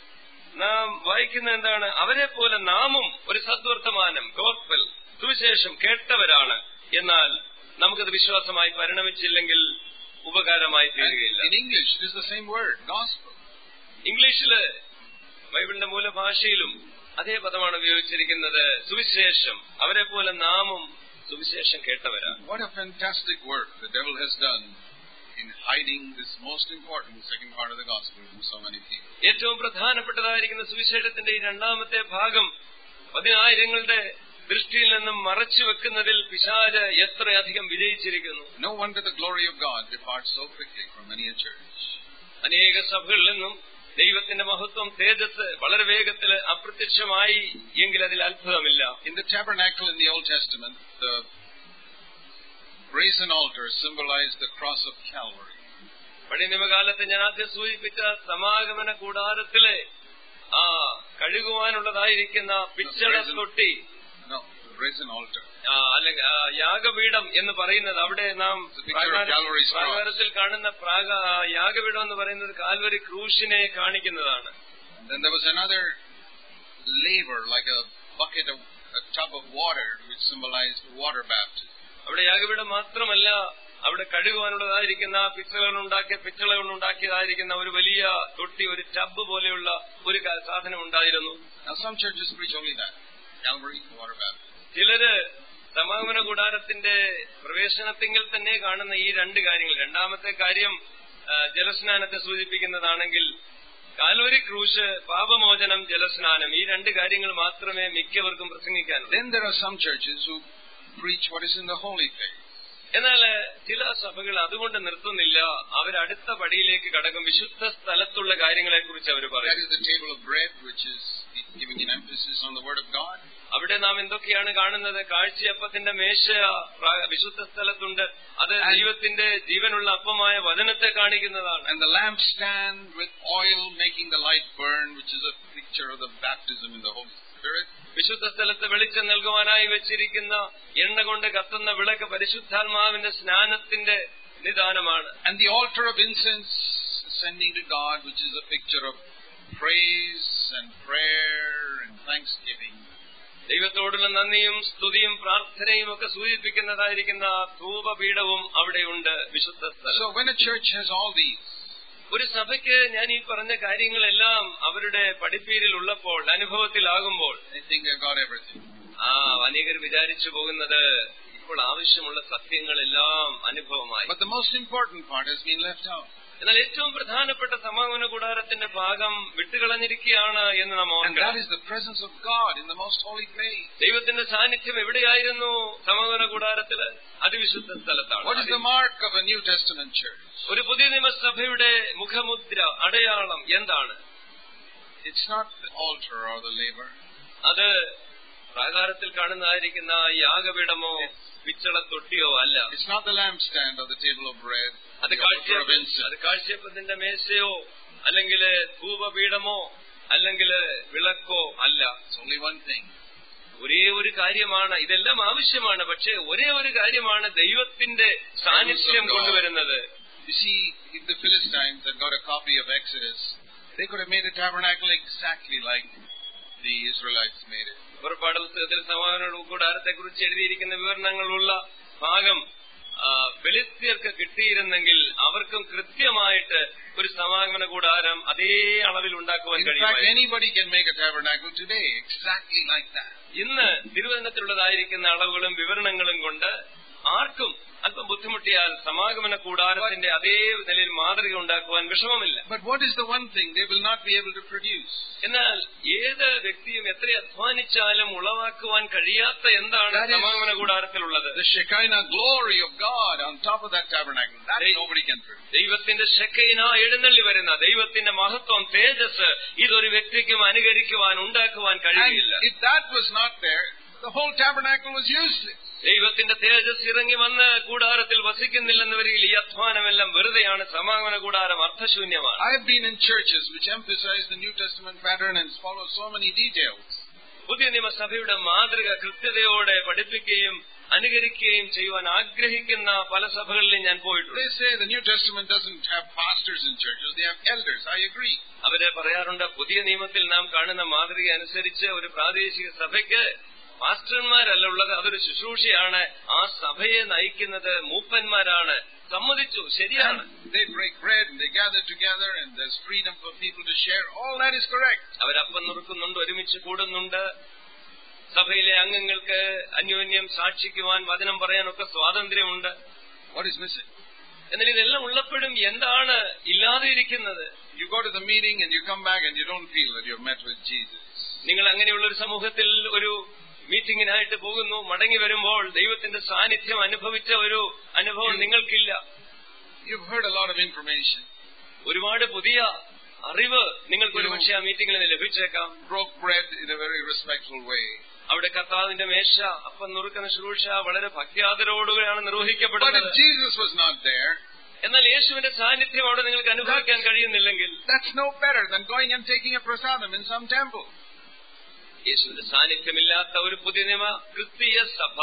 Speaker 1: നാം വായിക്കുന്ന എന്താണ് അവരെ പോലെ നാമും ഒരു സദ്വർത്തമാനം ഗോസ്പൽ സുവിശേഷം കേട്ടവരാണ് എന്നാൽ നമുക്കത് വിശ്വാസമായി പരിണമിച്ചില്ലെങ്കിൽ ഉപകാരമായി
Speaker 2: And
Speaker 1: തീരുകയില്ല
Speaker 2: in English, it is the same word, gospel.
Speaker 1: ഇംഗ്ലീഷില് ബൈബിളിന്റെ മൂലഭാഷയിലും അതേ പദമാണ് ഉപയോഗിച്ചിരിക്കുന്നത് സുവിശേഷം അവരെ പോലെ നാമും സുവിശേഷം കേട്ടവരാണ്
Speaker 2: What a fantastic work the devil has done in hiding this most important second part of the gospel from so many people.
Speaker 1: ഏറ്റവും പ്രധാനപ്പെട്ടതായിരിക്കുന്ന സുവിശേഷത്തിന്റെ ഈ രണ്ടാമത്തെ ഭാഗം പതിനായിരങ്ങളുടെ ദൃഷ്ടിയിൽ നിന്നും മറച്ചു വെക്കുന്നതിൽ പിശാച് എത്രയധികം വിജയിച്ചിരിക്കുന്നു
Speaker 2: No wonder the glory of God departs so quickly from many a church.
Speaker 1: അനേക സഭകളിൽ നിന്നും ദൈവത്തിന്റെ മഹത്വം തേജസ് വളരെ വേഗത്തിൽ അപ്രത്യക്ഷമായി എങ്കിൽ അതിൽ അത്ഭുതമില്ല
Speaker 2: In the tabernacle in the Old Testament, the brazen altar symbolized the cross of Calvary.
Speaker 1: പഴയ നിയമകാലത്ത് ഞാൻ ആദ്യം സൂചിപ്പിച്ച സമാഗമന കൂടാരത്തിലെ ആ കഴുകുവാനുള്ളതായിരിക്കുന്ന പിച്ചള തൊട്ടി
Speaker 2: No, the brazen altar.
Speaker 1: ആ, അല്ലെങ്കിൽ ആ, യാഗപീഠം എന്ന് പറയുന്നത് അവിടെ നാം
Speaker 2: It's a picture of Calvary's cross.
Speaker 1: പ്രാകാരത്തിൽ കാണുന്ന പ്രാക ആ, യാഗപീഠം എന്ന് പറയുന്നത് കാൽവരി ക്രൂശിനെ കാണിക്കുന്നതാണ്
Speaker 2: Then there was another laver, like a bucket of a tub of water, which symbolized water baptism.
Speaker 1: അവിടെ യാഗപീഠം മാത്രമല്ല അവിടെ കഴുകുവാനുള്ളതായിരിക്കുന്ന പിച്ചളകൾ ഉണ്ടാക്കിയ പിച്ചളകൾ ഉണ്ടാക്കിയതായിരിക്കുന്ന ഒരു വലിയ തൊട്ടി ഒരു ടബ് പോലെയുള്ള ഒരു ക- സാധനം ഉണ്ടായിരുന്നു
Speaker 2: Now some churches preach only that. Calvary, water baptism.
Speaker 1: ചിലര് സമാഗമന കൂടാരത്തിന്റെ പ്രവേശനത്തിങ്കിൽ തന്നെ കാണുന്ന ഈ രണ്ട് കാര്യങ്ങൾ രണ്ടാമത്തെ കാര്യം ആ, ജലസ്നാനത്തെ സൂചിപ്പിക്കുന്നതാണെങ്കിൽ കാൽവരി ക്രൂശ് പാപമോചനം ജലസ്നാനം ഈ രണ്ട് കാര്യങ്ങൾ മാത്രമേ മിക്കവർക്കും പ്രസംഗിക്കാനുള്ളൂ
Speaker 2: Then there are some churches who preach what is in the holy faith.
Speaker 1: എന്നാൽ ചില സഭകൾ അതുകൊണ്ട് നിർത്തുന്നില്ല അവരടുത്ത പടിയിലേക്ക് കടക്കും വിശുദ്ധ സ്ഥലത്തുള്ള കാര്യങ്ങളെ കുറിച്ച് അവർ
Speaker 2: That
Speaker 1: പറയും
Speaker 2: is the table of bread, which is giving an emphasis on the word of God.
Speaker 1: അവിടെ നാം എന്തൊക്കെയാണ് കാണുന്നത് കാഴ്ചയപ്പത്തിന്റെ മേശ പ്ര- വിശുദ്ധ സ്ഥലത്തുണ്ട് അത് ദൈവത്തിന്റെ ജീവനുള്ള അപ്പമായ വചനത്തെ കാണിക്കുന്നതാണ്
Speaker 2: And the lampstand with oil making the light burn, which is a picture of the baptism in the Holy Spirit.
Speaker 1: വിശുദ്ധ സ്ഥലത്ത് വെളിച്ചം നൽകുവാനായി വെച്ചിരിക്കുന്ന എണ്ണ കൊണ്ട് കത്തുന്ന വിളക്ക് പരിശുദ്ധാത്മാവിന്റെ സ്നാനത്തിന്റെ നിദാനമാണ്
Speaker 2: And the altar of incense ascending to God, which is a picture of praise and prayer and thanksgiving.
Speaker 1: ദൈവത്തോടുള്ള നന്ദിയും സ്തുതിയും പ്രാർത്ഥനയും ഒക്കെ സൂചിപ്പിക്കുന്നതായിരിക്കുന്ന ധൂപപീഠവും അവിടെയുണ്ട് വിശുദ്ധ സ്ഥലം
Speaker 2: So when a church has all these,
Speaker 1: ഒരു സഭയ്ക്ക് ഞാൻ ഈ പറഞ്ഞ കാര്യങ്ങളെല്ലാം അവരുടെ പഠിപ്പീരിൽ ഉള്ളപ്പോൾ അനുഭവത്തിലാകുമ്പോൾ
Speaker 2: they think they've got everything.
Speaker 1: ആ അനേകർ വിചാരിച്ചു പോകുന്നത് ഇപ്പോൾ ആവശ്യമുള്ള സത്യങ്ങളെല്ലാം അനുഭവമായി
Speaker 2: But the most important part has been left out.
Speaker 1: എന്നാൽ ഏറ്റവും പ്രധാനപ്പെട്ട സമാഗമന കൂടാരത്തിന്റെ ഭാഗം വിട്ടുകളഞ്ഞിരിക്കുകയാണ് എന്ന് നാം
Speaker 2: And
Speaker 1: ഓർക്കണം
Speaker 2: that is the presence of God in the most holy place.
Speaker 1: ദൈവത്തിന്റെ സാന്നിധ്യം എവിടെയായിരുന്നു സമാഗമന കൂടാരത്തില് അതിവിശുദ്ധ സ്ഥലത്താണ്
Speaker 2: What is the mark of a New Testament church?
Speaker 1: ഒരു പുതിയ നിയമസഭയുടെ മുഖമുദ്ര അടയാളം എന്താണ്
Speaker 2: It's not the altar or the laver.
Speaker 1: അത് പ്രാകാരത്തിൽ കാണുന്നതായിരിക്കുന്ന യാഗപീഠമോ പിച്ചള തൊട്ടിയോ അല്ല
Speaker 2: It's not the lampstand or the table of bread.
Speaker 1: അത്
Speaker 2: the altar of
Speaker 1: കാഴ്ചയപ്പ-
Speaker 2: incense.
Speaker 1: അത് കാഴ്ചയപ്പത്തിന്റെ മേശയോ അല്ലെങ്കിൽ ധൂപപീഠമോ അല്ലെങ്കിൽ വിളക്കോ അല്ല
Speaker 2: It's only one thing.
Speaker 1: ഒരേ ഒരു കാര്യമാണ് ഇതെല്ലാം ആവശ്യമാണ് പക്ഷേ ഒരേ ഒരു കാര്യമാണ് ദൈവത്തിന്റെ സാന്നിധ്യം കൊണ്ടുവരുന്നത്
Speaker 2: You see, if the Philistines had got a copy of Exodus, they could have made a tabernacle exactly like the Israelites made it.
Speaker 1: പുറപ്പാട് പുസ്തകത്തിൽ സമാധാന കൂടാരത്തെ കുറിച്ച് എഴുതിയിരിക്കുന്ന വിവരണങ്ങളുള്ള ഭാഗം ആ, ഫെലിസ്തീയർക്ക് കിട്ടിയിരുന്നെങ്കിൽ അവർക്കും കൃത്യമായിട്ട് ഒരു സമാഗമന കൂടാരം അതേ അളവിൽ ഉണ്ടാക്കുവാൻ
Speaker 2: In fact,
Speaker 1: കഴിയുമായിരുന്നു
Speaker 2: anybody can make a tabernacle today exactly like that.
Speaker 1: ഇന്ന് തിരുവനന്തപുരത്തുള്ളതായിരിക്കുന്ന അളവുകളും വിവരണങ്ങളും കൊണ്ട് ആർക്കും അല്പം ബുദ്ധിമുട്ടിയാൽ സമാഗമന കൂടാരത്തിന്റെ അതേ നിലയിൽ മാതൃക ഉണ്ടാക്കുവാൻ വിഷമമില്ല
Speaker 2: But what is the one thing they will not be able to produce?
Speaker 1: എന്നാൽ ഏത് വ്യക്തിയും എത്ര അധ്വാനിച്ചാലും ഉളവാക്കുവാൻ കഴിയാത്ത എന്താണ്
Speaker 2: That is-
Speaker 1: സമാഗമന കൂടാരത്തിലുള്ളത്
Speaker 2: The Shekinah glory of God on top of that tabernacle. That
Speaker 1: They-
Speaker 2: nobody can produce.
Speaker 1: ദൈവത്തിന്റെ ശക്കയിന എഴുന്നള്ളി വരുന്ന ദൈവത്തിന്റെ മഹത്വം തേജസ് ഇതൊരു വ്യക്തിക്കും അനുകരിക്കുവാൻ ഉണ്ടാക്കുവാൻ
Speaker 2: And
Speaker 1: കഴിയില്ല
Speaker 2: if that was not there, the whole tabernacle was useless.
Speaker 1: ദൈവത്തിന്റെ തേജസ് ഇറങ്ങി വന്ന് കൂടാരത്തിൽ വസിക്കുന്നില്ലെന്ന് വരികിൽ ഈ അധ്വാനമെല്ലാം വെറുതെയാണ് സമാഗമന കൂടാരം അർത്ഥശൂന്യമാണ്
Speaker 2: I have been in churches which emphasize the New Testament pattern and follow so many details.
Speaker 1: പുതിയ നിയമസഭയുടെ മാതൃക കൃത്യതയോടെ പഠിപ്പിക്കുകയും അനുകരിക്കുകയും ചെയ്യുവാൻ ആഗ്രഹിക്കുന്ന പല സഭകളിലും ഞാൻ പോയിട്ടുണ്ട്
Speaker 2: They say the New Testament doesn't have pastors in churches, they have elders. I agree.
Speaker 1: അവര് പറയാറുണ്ട് പുതിയ നിയമത്തിൽ നാം കാണുന്ന മാതൃക അനുസരിച്ച് ഒരു പ്രാദേശിക സഭയ്ക്ക് പാസ്റ്റർമാരല്ല ഉള്ളത് അതൊരു ശുശ്രൂഷയാണ് ആ സഭയെ നയിക്കുന്നത് മൂപ്പന്മാരാണ് സമ്മതിച്ചു ശരിയാണ്
Speaker 2: And they break bread and they gather together and there's freedom for people to share. All that is correct.
Speaker 1: അവരപ്പം നുറുക്കുന്നുണ്ട് ഒരുമിച്ച് കൂടുന്നുണ്ട് സഭയിലെ അംഗങ്ങൾക്ക് അന്യോന്യം സാക്ഷിക്കുവാൻ വചനം പറയാനൊക്കെ സ്വാതന്ത്ര്യമുണ്ട്
Speaker 2: What is missing?
Speaker 1: എന്നാൽ ഇതെല്ലാം ഉള്ളപ്പോഴും എന്താണ് ഇല്ലാതെ ഇരിക്കുന്നത്
Speaker 2: You go to the meeting and you come back and you don't feel that you've met with Jesus.
Speaker 1: നിങ്ങൾ അങ്ങനെയുള്ള ഒരു സമൂഹത്തിൽ ഒരു മീറ്റിംഗിനായിട്ട് പോകുന്നു മടങ്ങി വരുമ്പോൾ ദൈവത്തിന്റെ സാന്നിധ്യം അനുഭവിച്ച ഒരു അനുഭവം നിങ്ങൾക്കില്ല
Speaker 2: You've heard a lot of information,
Speaker 1: ഒരുപാട് പുതിയ അറിവ് നിങ്ങൾക്ക് ഒരുപക്ഷെ ആ മീറ്റിംഗിൽ നിന്ന് ലഭിച്ചേക്കാം
Speaker 2: broke bread in a very respectful way.
Speaker 1: അവിടെ കർത്താവിന്റെ മേശ അപ്പം നുറുക്കുന്ന ശുശ്രൂഷ വളരെ ഭക്തിയാദരോടുകൂടിയാണ്
Speaker 2: But
Speaker 1: നിർവഹിക്കപ്പെടുന്നത്
Speaker 2: if Jesus was not there,
Speaker 1: എന്നാൽ യേശുവിന്റെ സാന്നിധ്യം അവിടെ നിങ്ങൾക്ക് അനുഭവിക്കാൻ കഴിയുന്നില്ലെങ്കിൽ
Speaker 2: that's no better than going and taking a prasadam in some temple.
Speaker 1: യേശുവിന്റെ സാന്നിധ്യമില്ലാത്ത ഒരു പുതിയ നിയമ ക്രിസ്തീയ സഭ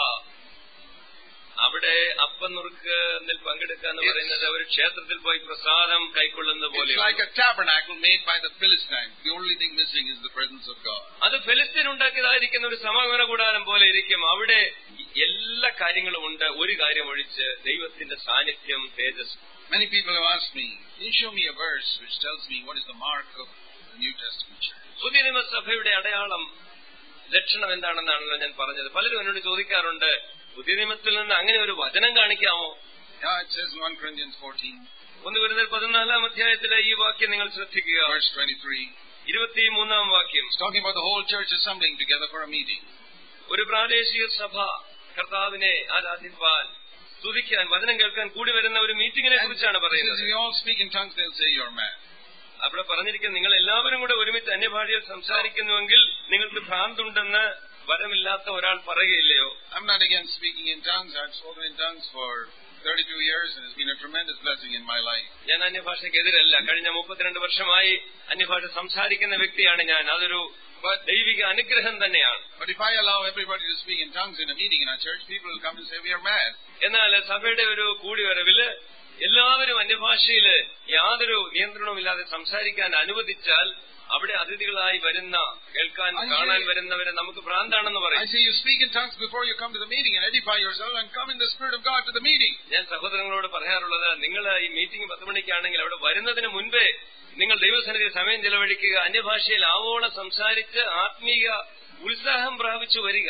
Speaker 1: അവിടെ അപ്പം നുറുക്കുന്നതിൽ പങ്കെടുക്കുക എന്ന് പറയുന്നത് ഒരു ക്ഷേത്രത്തിൽ പോയി പ്രസാദം കൈക്കൊള്ളുന്ന
Speaker 2: It's
Speaker 1: പോലെ
Speaker 2: like a tabernacle made by the Philistines. The only thing missing is the presence of God.
Speaker 1: അത് ഫെലിസ്തീൻ ഉണ്ടാക്കിയതായിരിക്കുന്ന ഒരു സമാഗമന കൂടാരം പോലെ ഇരിക്കും അവിടെ എല്ലാ കാര്യങ്ങളും ഉണ്ട് ഒരു കാര്യം ഒഴിച്ച് ദൈവത്തിന്റെ സാന്നിധ്യം തേജസ്
Speaker 2: Many people have asked me, can you show me a verse which tells me what is the mark of the New Testament church?
Speaker 1: പുതിയ നിയമസഭയുടെ അടയാളം ലക്ഷണം എന്താണെന്നാണല്ലോ ഞാൻ പറഞ്ഞത് പലരും എന്നോട് ചോദിക്കാറുണ്ട് പുതിയ നിയമത്തിൽ നിന്ന് അങ്ങനെ ഒരു വചനം കാണിക്കാമോ
Speaker 2: Yeah, it says in 1 Corinthians 14,
Speaker 1: ഒന്ന് വരുന്ന പതിനാലാം അധ്യായത്തിലെ ഈ വാക്യം നിങ്ങൾ ശ്രദ്ധിക്കുക
Speaker 2: verse 23.
Speaker 1: ഇരുപത്തിമൂന്നാം വാക്യം
Speaker 2: It's talking about the whole church assembling together for a meeting.
Speaker 1: ഒരു പ്രാദേശിക സഭ കർത്താവിനെ ആരാധിപ്പാൻ സ്തുതിക്കാൻ വചനം കേൾക്കാൻ കൂടി വരുന്ന ഒരു മീറ്റിംഗിനെ
Speaker 2: And
Speaker 1: കുറിച്ചാണ്
Speaker 2: it says
Speaker 1: പറയുന്നത്
Speaker 2: if you all speak in tongues, they'll say you're mad.
Speaker 1: അവിടെ പറഞ്ഞിരിക്കുന്നത് നിങ്ങൾ എല്ലാവരും കൂടെ ഒരുമിച്ച് അന്യഭാഷയിൽ സംസാരിക്കുന്നുവെങ്കിൽ നിങ്ങൾക്ക് ഭ്രാന്തുണ്ടെന്ന് വരമില്ലാത്ത ഒരാൾ പറയുകയില്ലയോ
Speaker 2: I'm not against speaking in tongues. I've spoken in tongues for 32 years and it's been a tremendous blessing in my life.
Speaker 1: ഞാൻ അന്യഭാഷയ്ക്കെതിരല്ല കഴിഞ്ഞ മുപ്പത്തിരണ്ട് വർഷമായി അന്യഭാഷ സംസാരിക്കുന്ന വ്യക്തിയാണ് ഞാൻ അതൊരു ദൈവിക അനുഗ്രഹം തന്നെയാണ്
Speaker 2: But if I allow everybody to speak in tongues in a meeting in our church, people will come and say we are mad.
Speaker 1: എന്നാൽ സഭയുടെ ഒരു കൂടിവരവില് എല്ലാവരും അന്യഭാഷയില് യാതൊരു നിയന്ത്രണവുമില്ലാതെ സംസാരിക്കാൻ അനുവദിച്ചാൽ അവിടെ അതിഥികളായി വരുന്ന കേൾക്കാൻ
Speaker 2: I
Speaker 1: കാണാൻ
Speaker 2: see.
Speaker 1: വരുന്നവരെ നമുക്ക് ഭ്രാന്താണെന്ന്
Speaker 2: I
Speaker 1: പറയും
Speaker 2: say you speak in tongues before you come to the meeting and edify yourself and come in the Spirit of God to the meeting.
Speaker 1: ഞാൻ സഹോദരങ്ങളോട് പറയാറുള്ളത് നിങ്ങൾ ഈ മീറ്റിംഗ് പത്ത് മണിക്കാണെങ്കിൽ അവിടെ വരുന്നതിന് മുൻപേ നിങ്ങൾ ദൈവസന്നിധി സമയം ചെലവഴിക്കുക അന്യഭാഷയിൽ ആവോളം സംസാരിച്ച് ആത്മീയ ഉത്സാഹം പ്രാപിച്ചു വരിക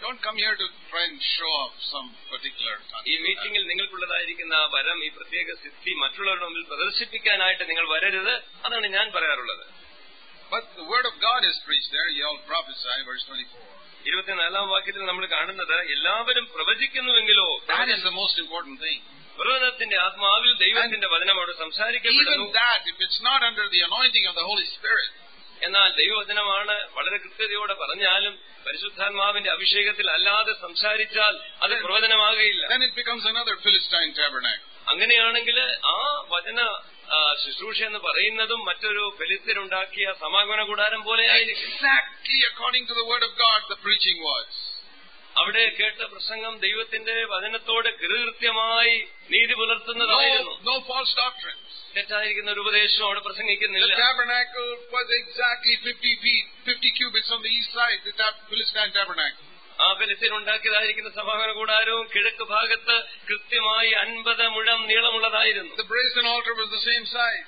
Speaker 2: Don't come here to try and show off some particular
Speaker 1: ഈ
Speaker 2: concept.
Speaker 1: മീറ്റിംഗിൽ നിങ്ങൾക്കുള്ളതായിരിക്കുന്ന ആ വരം ഈ പ്രത്യേക സിദ്ധി മറ്റുള്ളവരുടെ മുമ്പിൽ പ്രദർശിപ്പിക്കാനായിട്ട് നിങ്ങൾ വരരുത് അതാണ് ഞാൻ പറയാറുള്ളത്
Speaker 2: But the word of God is preached there. You all prophesy, verse 24.
Speaker 1: ഇരുപത്തിനാലാം വാക്യത്തിൽ നമ്മൾ കാണുന്നത് എല്ലാവരും പ്രവചിക്കുന്നുവെങ്കിലോ
Speaker 2: That is the most important thing.
Speaker 1: പ്രവചനത്തിന്റെ ആത്മാവിൽ ദൈവത്തിന്റെ വചനം അവിടെ സംസാരിക്കപ്പെടുന്നു
Speaker 2: Even that, if it's not under the anointing of the Holy Spirit,
Speaker 1: എന്നാൽ ദൈവവചനമാണ് വളരെ കൃത്യതയോടെ പറഞ്ഞാലും പരിശുദ്ധാത്മാവിന്റെ അഭിഷേകത്തിൽ അല്ലാതെ സംസാരിച്ചാൽ അത് പ്രവചനമാകുകയില്ല
Speaker 2: then it becomes another Philistine tabernacle.
Speaker 1: അങ്ങനെയാണെങ്കിൽ ആ വചന ആ, ശുശ്രൂഷ എന്ന് പറയുന്നതും മറ്റൊരു ഫെലിസ്തീനുണ്ടാക്കിയ സമാഗമന കൂടാരം പോലെയായിരിക്കും
Speaker 2: Exactly according to the word of God, the preaching was.
Speaker 1: അവിടെ കേട്ട പ്രസംഗം ദൈവത്തിന്റെ വചനത്തോട് കൃതകൃത്യമായി നീതി പുലർത്തുന്നതായിരുന്നു
Speaker 2: No, no false doctrines.
Speaker 1: തെറ്റായിരിക്കുന്ന ഒരു ഉപദേശവും അവിടെ
Speaker 2: The
Speaker 1: പ്രസംഗിക്കുന്നില്ല
Speaker 2: tabernacle was exactly 50 feet, 50 cubits on the east side, the tab- Philistine tabernacle.
Speaker 1: ആ ഫെലിസ്തീൻ ഉണ്ടാക്കിയതായിരിക്കുന്ന സമാഗമന കൂടാരവും കിഴക്ക് ഭാഗത്ത് കൃത്യമായി അൻപത് മുഴം നീളമുള്ളതായിരുന്നു
Speaker 2: The brazen altar was the same size.